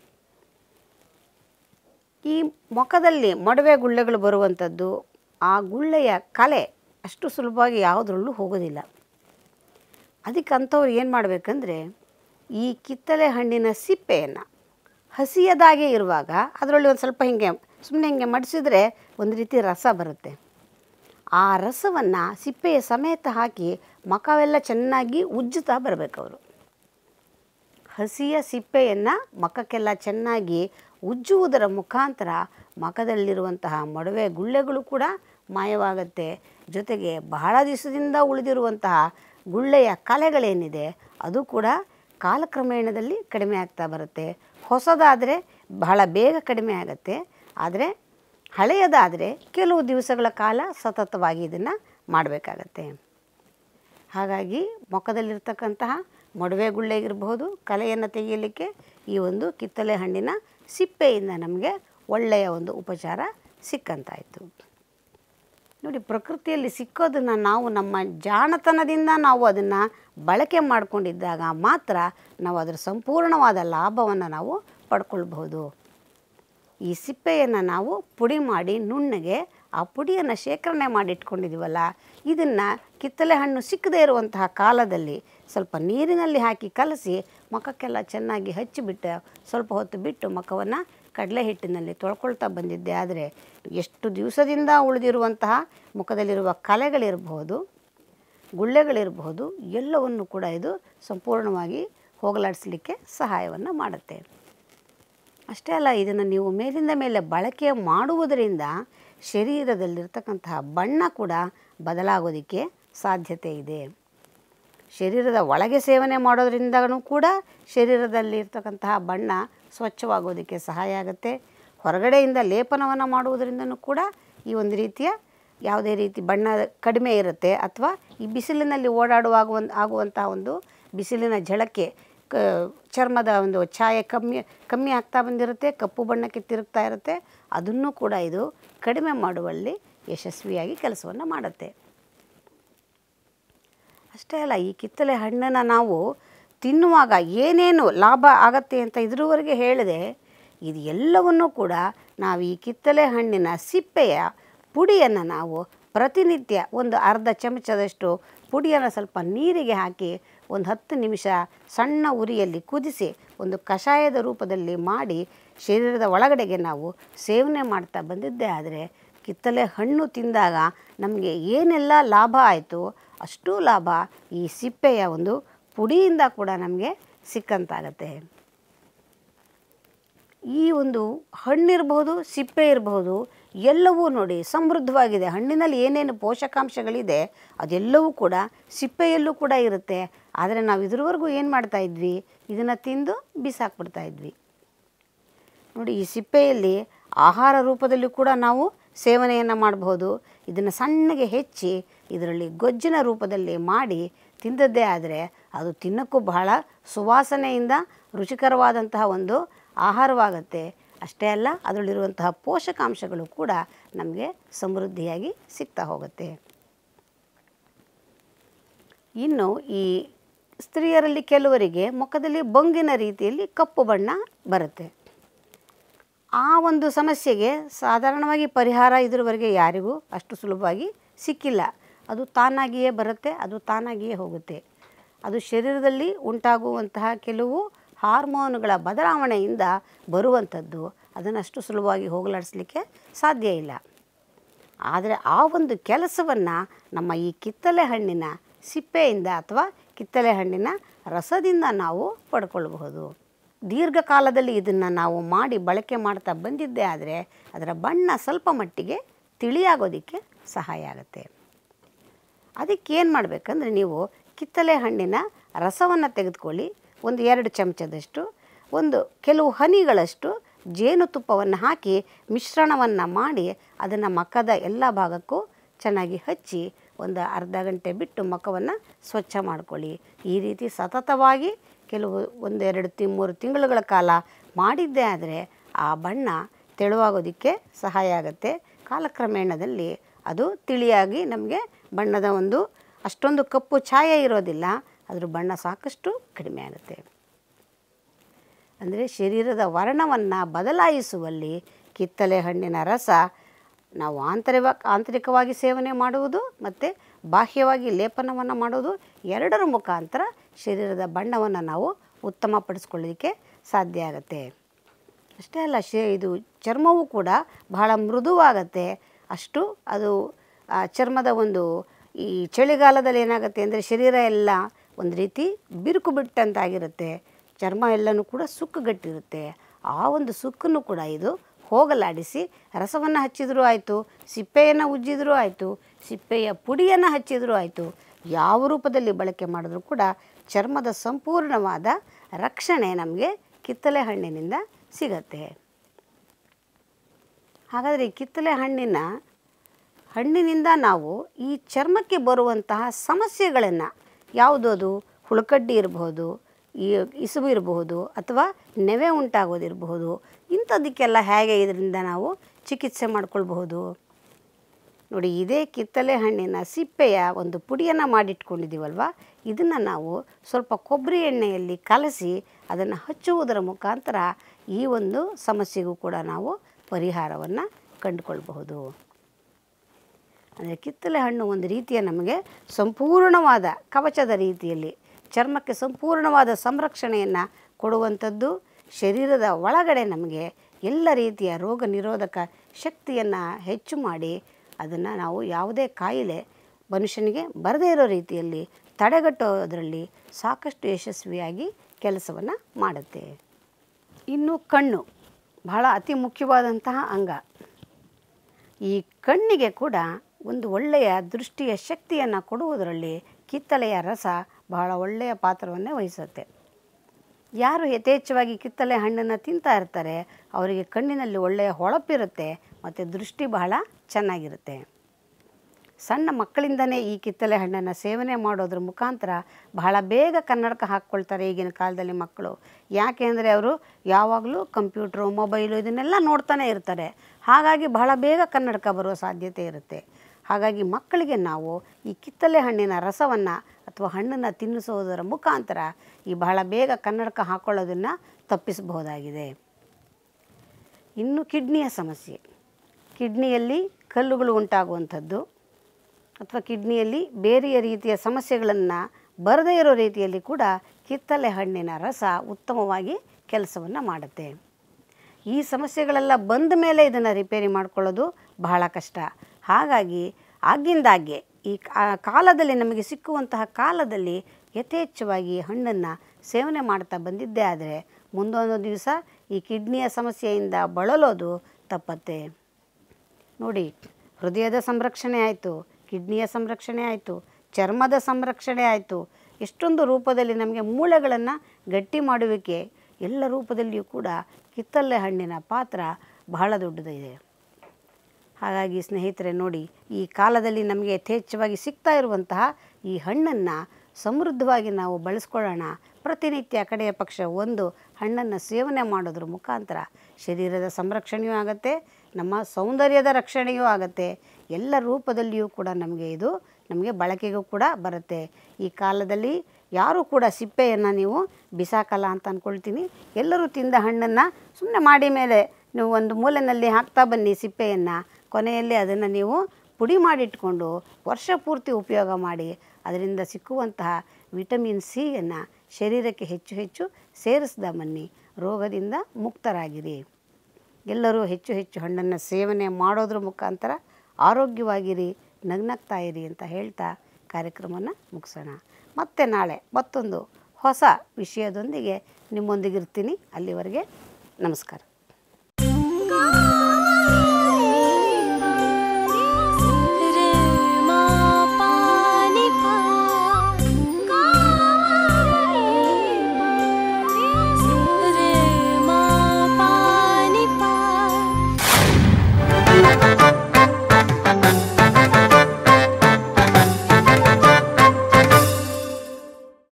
ಈ ಮುಖದಲ್ಲಿ ಮೊಡವೆ ಗುಳ್ಳೆಗಳು ಬರುವಂಥದ್ದು ಆ ಗುಳ್ಳೆಯ ಕಲೆ ಅಷ್ಟು ಸುಲಭವಾಗಿ ಯಾವುದರಲ್ಲೂ ಹೋಗೋದಿಲ್ಲ ಅದಕ್ಕೆ ಅಂಥವ್ರು ಏನು ಮಾಡಬೇಕಂದ್ರೆ ಈ ಕಿತ್ತಳೆ ಹಣ್ಣಿನ ಸಿಪ್ಪೆಯನ್ನು ಹಸಿಯದಾಗೆ ಇರುವಾಗ ಅದರಲ್ಲಿ ಒಂದು ಸ್ವಲ್ಪ ಹಿಂಗೆ ಸುಮ್ಮನೆ ಹಿಂಗೆ ಮಡಿಸಿದ್ರೆ ಒಂದು ರೀತಿ ರಸ ಬರುತ್ತೆ ಆ ರಸವನ್ನು ಸಿಪ್ಪೆಯ ಸಮೇತ ಹಾಕಿ ಮಖವೆಲ್ಲ ಚೆನ್ನಾಗಿ ಉಜ್ಜುತ್ತಾ ಬರಬೇಕು ಅವರು ಹಸಿಯ ಸಿಪ್ಪೆಯನ್ನು ಮಖಕ್ಕೆಲ್ಲ ಚೆನ್ನಾಗಿ ಉಜ್ಜುವುದರ ಮುಖಾಂತರ ಮಖದಲ್ಲಿರುವಂತಹ ಮೊಡವೆ ಗುಳ್ಳೆಗಳು ಕೂಡ ಮಾಯವಾಗುತ್ತೆ ಜೊತೆಗೆ ಬಹಳ ದಿವಸದಿಂದ ಉಳಿದಿರುವಂತಹ ಗುಳ್ಳೆಯ ಕಲೆಗಳೇನಿದೆ ಅದು ಕೂಡ ಕಾಲಕ್ರಮೇಣದಲ್ಲಿ ಕಡಿಮೆ ಆಗ್ತಾ ಬರುತ್ತೆ ಹೊಸದಾದರೆ ಬಹಳ ಬೇಗ ಕಡಿಮೆ ಆಗುತ್ತೆ ಆದರೆ ಹಳೆಯದಾದರೆ ಕೆಲವು ದಿವಸಗಳ ಕಾಲ ಸತತವಾಗಿ ಇದನ್ನು ಮಾಡಬೇಕಾಗತ್ತೆ ಹಾಗಾಗಿ ಮುಖದಲ್ಲಿರ್ತಕ್ಕಂತಹ ಮೊಡವೆ ಗುಳ್ಳೆ ಇರಬಹುದು ಕಲೆಯನ್ನು ತೆಗೆಯಲಿಕ್ಕೆ ಈ ಒಂದು ಕಿತ್ತಳೆ ಹಣ್ಣಿನ ಸಿಪ್ಪೆಯಿಂದ ನಮಗೆ ಒಳ್ಳೆಯ ಒಂದು ಉಪಚಾರ ಸಿಕ್ಕಂತಾಯಿತು ನೋಡಿ ಪ್ರಕೃತಿಯಲ್ಲಿ ಸಿಕ್ಕೋದನ್ನು ನಾವು ನಮ್ಮ ಜಾಣತನದಿಂದ ನಾವು ಅದನ್ನು ಬಳಕೆ ಮಾಡಿಕೊಂಡಿದ್ದಾಗ ಮಾತ್ರ ನಾವು ಅದರ ಸಂಪೂರ್ಣವಾದ ಲಾಭವನ್ನು ನಾವು ಪಡ್ಕೊಳ್ಬಹುದು ಈ ಸಿಪ್ಪೆಯನ್ನು ನಾವು ಪುಡಿ ಮಾಡಿ ನುಣ್ಣಗೆ ಆ ಪುಡಿಯನ್ನು ಶೇಖರಣೆ ಮಾಡಿ ಇಟ್ಕೊಂಡಿದ್ದೀವಲ್ಲ ಇದನ್ನು ಕಿತ್ತಲೆ ಹಣ್ಣು ಸಿಕ್ಕದೇ ಇರುವಂತಹ ಕಾಲದಲ್ಲಿ ಸ್ವಲ್ಪ ನೀರಿನಲ್ಲಿ ಹಾಕಿ ಕಲಸಿ ಮುಖಕ್ಕೆಲ್ಲ ಚೆನ್ನಾಗಿ ಹಚ್ಚಿಬಿಟ್ಟು ಸ್ವಲ್ಪ ಹೊತ್ತು ಬಿಟ್ಟು ಮುಖವನ್ನು ಕಡಲೆ ಹಿಟ್ಟಿನಲ್ಲಿ ತೊಳ್ಕೊಳ್ತಾ ಬಂದಿದ್ದೆ ಆದರೆ ಎಷ್ಟು ದಿವಸದಿಂದ ಉಳಿದಿರುವಂತಹ ಮುಖದಲ್ಲಿರುವ ಕಲೆಗಳಿರಬಹುದು ಗುಳ್ಳೆಗಳಿರಬಹುದು ಎಲ್ಲವನ್ನು ಕೂಡ ಇದು ಸಂಪೂರ್ಣವಾಗಿ ಹೋಗಲಾಡಿಸಲಿಕ್ಕೆ ಸಹಾಯವನ್ನು ಮಾಡುತ್ತೆ ಅಷ್ಟೇ ಅಲ್ಲ ಇದನ್ನು ನೀವು ಮೇಲಿಂದ ಮೇಲೆ ಬಳಕೆ ಮಾಡುವುದರಿಂದ ಶರೀರದಲ್ಲಿರ್ತಕ್ಕಂತಹ ಬಣ್ಣ ಕೂಡ ಬದಲಾಗೋದಕ್ಕೆ ಸಾಧ್ಯತೆ ಇದೆ ಶರೀರದ ಒಳಗೆ ಸೇವನೆ ಮಾಡೋದ್ರಿಂದನೂ ಕೂಡ ಶರೀರದಲ್ಲಿ ಇರ್ತಕ್ಕಂತಹ ಬಣ್ಣ ಸ್ವಚ್ಛವಾಗೋದಕ್ಕೆ ಸಹಾಯ ಆಗುತ್ತೆ ಹೊರಗಡೆಯಿಂದ ಲೇಪನವನ್ನು ಮಾಡುವುದರಿಂದನೂ ಕೂಡ ಈ ಒಂದು ರೀತಿಯ ಯಾವುದೇ ರೀತಿ ಬಣ್ಣ ಕಡಿಮೆ ಇರುತ್ತೆ ಅಥವಾ ಈ ಬಿಸಿಲಿನಲ್ಲಿ ಓಡಾಡುವಾಗ ಒಂದು ಆಗುವಂತಹ ಒಂದು ಬಿಸಿಲಿನ ಝಳಕ್ಕೆ ಕ ಚರ್ಮದ ಒಂದು ಛಾಯೆ ಕಮ್ಮಿ ಕಮ್ಮಿ ಆಗ್ತಾ ಬಂದಿರುತ್ತೆ ಕಪ್ಪು ಬಣ್ಣಕ್ಕೆ ತಿರುಗ್ತಾ ಇರುತ್ತೆ ಅದನ್ನು ಕೂಡ ಇದು ಕಡಿಮೆ ಮಾಡುವಲ್ಲಿ ಯಶಸ್ವಿಯಾಗಿ ಕೆಲಸವನ್ನು ಮಾಡುತ್ತೆ ಅಷ್ಟೇ ಅಲ್ಲ ಈ ಕಿತ್ತಲೆ ಹಣ್ಣನ್ನು ನಾವು ತಿನ್ನುವಾಗ ಏನೇನು ಲಾಭ ಆಗತ್ತೆ ಅಂತ ಇದ್ರವರೆಗೆ ಹೇಳಿದೆ ಇದು ಎಲ್ಲವನ್ನೂ ಕೂಡ ನಾವು ಈ ಕಿತ್ತಲೆ ಹಣ್ಣಿನ ಸಿಪ್ಪೆಯ ಪುಡಿಯನ್ನು ನಾವು ಪ್ರತಿನಿತ್ಯ ಒಂದು ಅರ್ಧ ಚಮಚದಷ್ಟು ಪುಡಿಯನ್ನು ಸ್ವಲ್ಪ ನೀರಿಗೆ ಹಾಕಿ ಒಂದು ಹತ್ತು ನಿಮಿಷ ಸಣ್ಣ ಉರಿಯಲ್ಲಿ ಕುದಿಸಿ ಒಂದು ಕಷಾಯದ ರೂಪದಲ್ಲಿ ಮಾಡಿ ಶರೀರದ ಒಳಗಡೆಗೆ ನಾವು ಸೇವನೆ ಮಾಡ್ತಾ ಬಂದಿದ್ದೇ ಆದರೆ ಕಿತ್ತಲೆ ಹಣ್ಣು ತಿಂದಾಗ ನಮಗೆ ಏನೆಲ್ಲ ಲಾಭ ಆಯಿತು ಅಷ್ಟೂ ಲಾಭ ಈ ಸಿಪ್ಪೆಯ ಒಂದು ಪುಡಿಯಿಂದ ಕೂಡ ನಮಗೆ ಸಿಕ್ಕಂತಾಗತ್ತೆ ಈ ಒಂದು ಹಣ್ಣಿರಬಹುದು ಸಿಪ್ಪೆ ಇರಬಹುದು ಎಲ್ಲವೂ ನೋಡಿ ಸಮೃದ್ಧವಾಗಿದೆ ಹಣ್ಣಿನಲ್ಲಿ ಏನೇನು ಪೋಷಕಾಂಶಗಳಿದೆ ಅದೆಲ್ಲವೂ ಕೂಡ ಸಿಪ್ಪೆಯಲ್ಲೂ ಕೂಡ ಇರುತ್ತೆ ಆದರೆ ನಾವು ಇದ್ರವರೆಗೂ ಏನು ಮಾಡ್ತಾ ಇದ್ವಿ ಇದನ್ನು ತಿಂದು ಬಿಸಾಕ್ಬಿಡ್ತಾ ಇದ್ವಿ ನೋಡಿ ಈ ಸಿಪ್ಪೆಯಲ್ಲಿ ಆಹಾರ ರೂಪದಲ್ಲಿ ಕೂಡ ನಾವು ಸೇವನೆಯನ್ನು ಮಾಡಬಹುದು ಇದನ್ನು ಸಣ್ಣಗೆ ಹೆಚ್ಚಿ ಇದರಲ್ಲಿ ಗೊಜ್ಜಿನ ರೂಪದಲ್ಲಿ ಮಾಡಿ ತಿಂದದ್ದೇ ಆದರೆ ಅದು ತಿನ್ನೋಕ್ಕೂ ಬಹಳ ಸುವಾಸನೆಯಿಂದ ರುಚಿಕರವಾದಂತಹ ಒಂದು ಆಹಾರವಾಗುತ್ತೆ ಅಷ್ಟೇ ಅಲ್ಲ ಅದರಲ್ಲಿರುವಂತಹ ಪೋಷಕಾಂಶಗಳು ಕೂಡ ನಮಗೆ ಸಮೃದ್ಧಿಯಾಗಿ ಸಿಗ್ತಾ ಹೋಗುತ್ತೆ ಇನ್ನು ಈ ಸ್ತ್ರೀಯರಲ್ಲಿ ಕೆಲವರಿಗೆ ಮುಖದಲ್ಲಿ ಬೊಂಗಿನ ರೀತಿಯಲ್ಲಿ ಕಪ್ಪು ಬಣ್ಣ ಬರುತ್ತೆ ಆ ಒಂದು ಸಮಸ್ಯೆಗೆ ಸಾಧಾರಣವಾಗಿ ಪರಿಹಾರ ಇದ್ರವರೆಗೆ ಯಾರಿಗೂ ಅಷ್ಟು ಸುಲಭವಾಗಿ ಸಿಕ್ಕಿಲ್ಲ ಅದು ತಾನಾಗಿಯೇ ಬರುತ್ತೆ ಅದು ತಾನಾಗಿಯೇ ಹೋಗುತ್ತೆ ಅದು ಶರೀರದಲ್ಲಿ ಉಂಟಾಗುವಂತಹ ಕೆಲವು ಹಾರ್ಮೋನುಗಳ ಬದಲಾವಣೆಯಿಂದ ಬರುವಂಥದ್ದು ಅದನ್ನು ಅಷ್ಟು ಸುಲಭವಾಗಿ ಹೋಗಲಾಡಿಸ್ಲಿಕ್ಕೆ ಸಾಧ್ಯ ಇಲ್ಲ ಆದರೆ ಆ ಒಂದು ಕೆಲಸವನ್ನು ನಮ್ಮ ಈ ಕಿತ್ತಲೆ ಹಣ್ಣಿನ ಸಿಪ್ಪೆಯಿಂದ ಅಥವಾ ಕಿತ್ತಲೆ ಹಣ್ಣಿನ ರಸದಿಂದ ನಾವು ಪಡ್ಕೊಳ್ಬಹುದು ದೀರ್ಘಕಾಲದಲ್ಲಿ ಇದನ್ನು ನಾವು ಮಾಡಿ ಬಳಕೆ ಮಾಡ್ತಾ ಬಂದಿದ್ದೇ ಆದರೆ ಅದರ ಬಣ್ಣ ಸ್ವಲ್ಪ ಮಟ್ಟಿಗೆ ತಿಳಿಯಾಗೋದಕ್ಕೆ ಸಹಾಯ ಆಗುತ್ತೆ ಅದಕ್ಕೆ ಏನು ಮಾಡಬೇಕಂದ್ರೆ ನೀವು ಕಿತ್ತಲೆ ಹಣ್ಣಿನ ರಸವನ್ನು ತೆಗೆದುಕೊಳ್ಳಿ ಒಂದು ಎರಡು ಚಮಚದಷ್ಟು ಒಂದು ಕೆಲವು ಹನಿಗಳಷ್ಟು ಜೇನುತುಪ್ಪವನ್ನು ಹಾಕಿ ಮಿಶ್ರಣವನ್ನು ಮಾಡಿ ಅದನ್ನು ಮಖದ ಎಲ್ಲ ಭಾಗಕ್ಕೂ ಚೆನ್ನಾಗಿ ಹಚ್ಚಿ ಒಂದು ಅರ್ಧ ಗಂಟೆ ಬಿಟ್ಟು ಮುಖವನ್ನು ಸ್ವಚ್ಛ ಮಾಡ್ಕೊಳ್ಳಿ ಈ ರೀತಿ ಸತತವಾಗಿ ಕೆಲವು ಒಂದೆರಡು ತಿ ಮೂರು ತಿಂಗಳುಗಳ ಕಾಲ ಮಾಡಿದ್ದೇ ಆದರೆ ಆ ಬಣ್ಣ ತೆಳುವಾಗೋದಕ್ಕೆ ಸಹಾಯ ಆಗುತ್ತೆ ಕಾಲಕ್ರಮೇಣದಲ್ಲಿ ಅದು ತಿಳಿಯಾಗಿ ನಮಗೆ ಬಣ್ಣದ ಒಂದು ಅಷ್ಟೊಂದು ಕಪ್ಪು ಛಾಯೆ ಇರೋದಿಲ್ಲ ಅದ್ರ ಬಣ್ಣ ಸಾಕಷ್ಟು ಕಡಿಮೆ ಆಗುತ್ತೆ ಅಂದರೆ ಶರೀರದ ವರ್ಣವನ್ನು ಬದಲಾಯಿಸುವಲ್ಲಿ ಕಿತ್ತಲೆ ಹಣ್ಣಿನ ರಸ ನಾವು ಆಂತರಿಕ ಆಂತರಿಕವಾಗಿ ಸೇವನೆ ಮಾಡುವುದು ಮತ್ತು ಬಾಹ್ಯವಾಗಿ ಲೇಪನವನ್ನು ಮಾಡೋದು ಎರಡರ ಮುಖಾಂತರ ಶರೀರದ ಬಣ್ಣವನ್ನು ನಾವು ಉತ್ತಮಪಡಿಸ್ಕೊಳ್ಳೋದಕ್ಕೆ ಸಾಧ್ಯ ಆಗುತ್ತೆ ಅಷ್ಟೇ ಅಲ್ಲ ಶೇ ಇದು ಚರ್ಮವೂ ಕೂಡ ಬಹಳ ಮೃದುವಾಗತ್ತೆ ಅಷ್ಟು ಅದು ಆ ಚರ್ಮದ ಒಂದು ಈ ಚಳಿಗಾಲದಲ್ಲಿ ಏನಾಗುತ್ತೆ ಅಂದರೆ ಶರೀರ ಎಲ್ಲ ಒಂದು ರೀತಿ ಬಿರುಕು ಬಿಟ್ಟಂತಾಗಿರುತ್ತೆ ಚರ್ಮ ಎಲ್ಲನೂ ಕೂಡ ಸುಕ್ಕುಗಟ್ಟಿರುತ್ತೆ ಆ ಒಂದು ಸುಕ್ಕನ್ನು ಕೂಡ ಇದು ಹೋಗಲಾಡಿಸಿ ರಸವನ್ನು ಹಚ್ಚಿದರೂ ಆಯಿತು ಸಿಪ್ಪೆಯನ್ನು ಉಜ್ಜಿದರೂ ಆಯಿತು ಸಿಪ್ಪೆಯ ಪುಡಿಯನ್ನು ಹಚ್ಚಿದರೂ ಆಯಿತು ಯಾವ ರೂಪದಲ್ಲಿ ಬಳಕೆ ಮಾಡಿದ್ರೂ ಕೂಡ ಚರ್ಮದ ಸಂಪೂರ್ಣವಾದ ರಕ್ಷಣೆ ನಮಗೆ ಕಿತ್ತಲೆ ಹಣ್ಣಿನಿಂದ ಸಿಗತ್ತೆ ಹಾಗಾದರೆ ಈ ಕಿತ್ತಲೆ ಹಣ್ಣಿನ ಹಣ್ಣಿನಿಂದ ನಾವು ಈ ಚರ್ಮಕ್ಕೆ ಬರುವಂತಹ ಸಮಸ್ಯೆಗಳನ್ನು ಯಾವುದು ಅದು ಹುಳುಕಡ್ಡಿ ಇರಬಹುದು ಈ ಇಸುಬು ಇರಬಹುದು ಅಥವಾ ನೆವೆ ಉಂಟಾಗೋದಿರಬಹುದು ಇಂಥದಕ್ಕೆಲ್ಲ ಹೇಗೆ ಇದರಿಂದ ನಾವು ಚಿಕಿತ್ಸೆ ಮಾಡ್ಕೊಳ್ಬಹುದು ನೋಡಿ ಇದೇ ಕಿತ್ತಳೆ ಹಣ್ಣಿನ ಸಿಪ್ಪೆಯ ಒಂದು ಪುಡಿಯನ್ನು ಮಾಡಿಟ್ಕೊಂಡಿದ್ದೀವಲ್ವ ಇದನ್ನು ನಾವು ಸ್ವಲ್ಪ ಕೊಬ್ಬರಿ ಎಣ್ಣೆಯಲ್ಲಿ ಕಲಸಿ ಅದನ್ನು ಹಚ್ಚುವುದರ ಮುಖಾಂತರ ಈ ಒಂದು ಸಮಸ್ಯೆಗೂ ಕೂಡ ನಾವು ಪರಿಹಾರವನ್ನು ಕಂಡುಕೊಳ್ಬಹುದು ಅಂದರೆ ಕಿತ್ತಳೆ ಹಣ್ಣು ಒಂದು ರೀತಿಯ ನಮಗೆ ಸಂಪೂರ್ಣವಾದ ಕವಚದ ರೀತಿಯಲ್ಲಿ ಚರ್ಮಕ್ಕೆ ಸಂಪೂರ್ಣವಾದ ಸಂರಕ್ಷಣೆಯನ್ನು ಕೊಡುವಂಥದ್ದು ಶರೀರದ ಒಳಗಡೆ ನಮಗೆ ಎಲ್ಲ ರೀತಿಯ ರೋಗ ನಿರೋಧಕ ಶಕ್ತಿಯನ್ನು ಹೆಚ್ಚು ಮಾಡಿ ಅದನ್ನು ನಾವು ಯಾವುದೇ ಕಾಯಿಲೆ ಮನುಷ್ಯನಿಗೆ ಬರದೇ ಇರೋ ರೀತಿಯಲ್ಲಿ ತಡೆಗಟ್ಟೋದರಲ್ಲಿ ಸಾಕಷ್ಟು ಯಶಸ್ವಿಯಾಗಿ ಕೆಲಸವನ್ನು ಮಾಡುತ್ತೆ ಇನ್ನು ಕಣ್ಣು ಬಹಳ ಅತಿ ಮುಖ್ಯವಾದಂತಹ ಅಂಗ ಈ ಕಣ್ಣಿಗೆ ಕೂಡ ಒಂದು ಒಳ್ಳೆಯ ದೃಷ್ಟಿಯ ಶಕ್ತಿಯನ್ನು ಕೊಡುವುದರಲ್ಲಿ ಕಿತ್ತಳೆಯ ರಸ ಬಹಳ ಒಳ್ಳೆಯ ಪಾತ್ರವನ್ನೇ ವಹಿಸುತ್ತೆ ಯಾರು ಯಥೇಚ್ಛವಾಗಿ ಕಿತ್ತಳೆ ಹಣ್ಣನ್ನು ತಿಂತಾ ಇರ್ತಾರೆ ಅವರಿಗೆ ಕಣ್ಣಿನಲ್ಲಿ ಒಳ್ಳೆಯ ಹೊಳಪಿರುತ್ತೆ ಮತ್ತು ದೃಷ್ಟಿ ಬಹಳ ಚೆನ್ನಾಗಿರುತ್ತೆ ಸಣ್ಣ ಮಕ್ಕಳಿಂದನೇ ಈ ಕಿತ್ತಳೆ ಹಣ್ಣನ್ನು ಸೇವನೆ ಮಾಡೋದ್ರ ಮುಖಾಂತರ ಬಹಳ ಬೇಗ ಕನ್ನಡಕ ಹಾಕ್ಕೊಳ್ತಾರೆ ಈಗಿನ ಕಾಲದಲ್ಲಿ ಮಕ್ಕಳು ಯಾಕೆ ಅಂದರೆ ಅವರು ಯಾವಾಗಲೂ ಕಂಪ್ಯೂಟ್ರು ಮೊಬೈಲು ಇದನ್ನೆಲ್ಲ ನೋಡ್ತಾನೆ ಇರ್ತಾರೆ ಹಾಗಾಗಿ ಬಹಳ ಬೇಗ ಕನ್ನಡಕ ಬರುವ ಸಾಧ್ಯತೆ ಇರುತ್ತೆ ಹಾಗಾಗಿ ಮಕ್ಕಳಿಗೆ ನಾವು ಈ ಕಿತ್ತಳೆ ಹಣ್ಣಿನ ರಸವನ್ನು ಅಥವಾ ಹಣ್ಣನ್ನು ತಿನ್ನಿಸೋದರ ಮುಖಾಂತರ ಈ ಬಹಳ ಬೇಗ ಕನ್ನಡಕ ಹಾಕ್ಕೊಳ್ಳೋದನ್ನು ತಪ್ಪಿಸಬಹುದಾಗಿದೆ ಇನ್ನು ಕಿಡ್ನಿಯ ಸಮಸ್ಯೆ ಕಿಡ್ನಿಯಲ್ಲಿ ಕಲ್ಲುಗಳು ಉಂಟಾಗುವಂಥದ್ದು ಅಥವಾ ಕಿಡ್ನಿಯಲ್ಲಿ ಬೇರೆಯ ರೀತಿಯ ಸಮಸ್ಯೆಗಳನ್ನು ಬರದೇ ಇರೋ ರೀತಿಯಲ್ಲಿ ಕೂಡ ಕಿತ್ತಳೆ ಹಣ್ಣಿನ ರಸ ಉತ್ತಮವಾಗಿ ಕೆಲಸವನ್ನು ಮಾಡುತ್ತೆ ಈ ಸಮಸ್ಯೆಗಳೆಲ್ಲ ಬಂದ ಮೇಲೆ ಇದನ್ನು ರಿಪೇರಿ ಮಾಡ್ಕೊಳ್ಳೋದು ಬಹಳ ಕಷ್ಟ ಹಾಗಾಗಿ ಆಗಿಂದಾಗ್ಗೆ ಈ ಕಾ- ಕಾಲದಲ್ಲಿ ನಮಗೆ ಸಿಕ್ಕುವಂತಹ ಕಾಲದಲ್ಲಿ ಯಥೇಚ್ಛವಾಗಿ ಹಣ್ಣನ್ನು ಸೇವನೆ ಮಾಡ್ತಾ ಬಂದಿದ್ದೇ ಆದರೆ ಮುಂದೊಂದು ದಿವಸ ಈ ಕಿಡ್ನಿಯ ಸಮಸ್ಯೆಯಿಂದ ಬಳಲೋದು ತಪ್ಪತ್ತೆ ನೋಡಿ ಹೃದಯದ ಸಂರಕ್ಷಣೆ ಆಯಿತು ಕಿಡ್ನಿಯ ಸಂರಕ್ಷಣೆ ಆಯಿತು ಚರ್ಮದ ಸಂರಕ್ಷಣೆ ಆಯಿತು ಎಷ್ಟೊಂದು ರೂಪದಲ್ಲಿ ನಮಗೆ ಮೂಳೆಗಳನ್ನು ಗಟ್ಟಿ ಮಾಡುವಿಕೆ ಎಲ್ಲ ರೂಪದಲ್ಲಿಯೂ ಕೂಡ ಕಿತ್ತಳೆ ಹಣ್ಣಿನ ಪಾತ್ರ ಬಹಳ ದೊಡ್ಡದಿದೆ ಹಾಗಾಗಿ ಸ್ನೇಹಿತರೆ ನೋಡಿ ಈ ಕಾಲದಲ್ಲಿ ನಮಗೆ ಯಥೇಚ್ಛವಾಗಿ ಸಿಗ್ತಾ ಇರುವಂತಹ ಈ ಹಣ್ಣನ್ನು ಸಮೃದ್ಧವಾಗಿ ನಾವು ಬಳಸ್ಕೊಳ್ಳೋಣ ಪ್ರತಿನಿತ್ಯ ಕಡೆಯ ಪಕ್ಷ ಒಂದು ಹಣ್ಣನ್ನು ಸೇವನೆ ಮಾಡೋದ್ರ ಮುಖಾಂತರ ಶರೀರದ ಸಂರಕ್ಷಣೆಯೂ ಆಗುತ್ತೆ ನಮ್ಮ ಸೌಂದರ್ಯದ ರಕ್ಷಣೆಯೂ ಆಗುತ್ತೆ ಎಲ್ಲ ರೂಪದಲ್ಲಿಯೂ ಕೂಡ ನಮಗೆ ಇದು ನಮಗೆ ಬಳಕೆಗೂ ಕೂಡ ಬರುತ್ತೆ ಈ ಕಾಲದಲ್ಲಿ ಯಾರೂ ಕೂಡ ಸಿಪ್ಪೆಯನ್ನು ನೀವು ಬಿಸಾಕಲ್ಲ ಅಂತ ಅಂದ್ಕೊಳ್ತೀನಿ ಎಲ್ಲರೂ ತಿಂದ ಹಣ್ಣನ್ನು ಸುಮ್ಮನೆ ಮಾಡಿ ಮೇಲೆ ನೀವು ಒಂದು ಮೂಲೆಯಲ್ಲಿ ಹಾಕ್ತಾ ಬನ್ನಿ ಸಿಪ್ಪೆಯನ್ನು ಕೊನೆಯಲ್ಲಿ ಅದನ್ನು ನೀವು ಪುಡಿ ಮಾಡಿಟ್ಕೊಂಡು ವರ್ಷ ಪೂರ್ತಿ ಉಪಯೋಗ ಮಾಡಿ ಅದರಿಂದ ಸಿಕ್ಕುವಂತಹ ವಿಟಮಿನ್ ಸಿಯನ್ನು ಶರೀರಕ್ಕೆ ಹೆಚ್ಚು ಹೆಚ್ಚು ಸೇರಿಸ್ದ ಬನ್ನಿ ರೋಗದಿಂದ ಮುಕ್ತರಾಗಿರಿ ಎಲ್ಲರೂ ಹೆಚ್ಚು ಹೆಚ್ಚು ಹಣ್ಣನ್ನು ಸೇವನೆ ಮಾಡೋದ್ರ ಮುಖಾಂತರ ಆರೋಗ್ಯವಾಗಿರಿ ನಗ್ನಗ್ತಾ ಇರಿ ಅಂತ ಹೇಳ್ತಾ ಕಾರ್ಯಕ್ರಮವನ್ನು ಮುಗಿಸೋಣ ಮತ್ತೆ ನಾಳೆ ಮತ್ತೊಂದು ಹೊಸ ವಿಷಯದೊಂದಿಗೆ ನಿಮ್ಮೊಂದಿಗಿರ್ತೀನಿ ಅಲ್ಲಿವರೆಗೆ ನಮಸ್ಕಾರ गा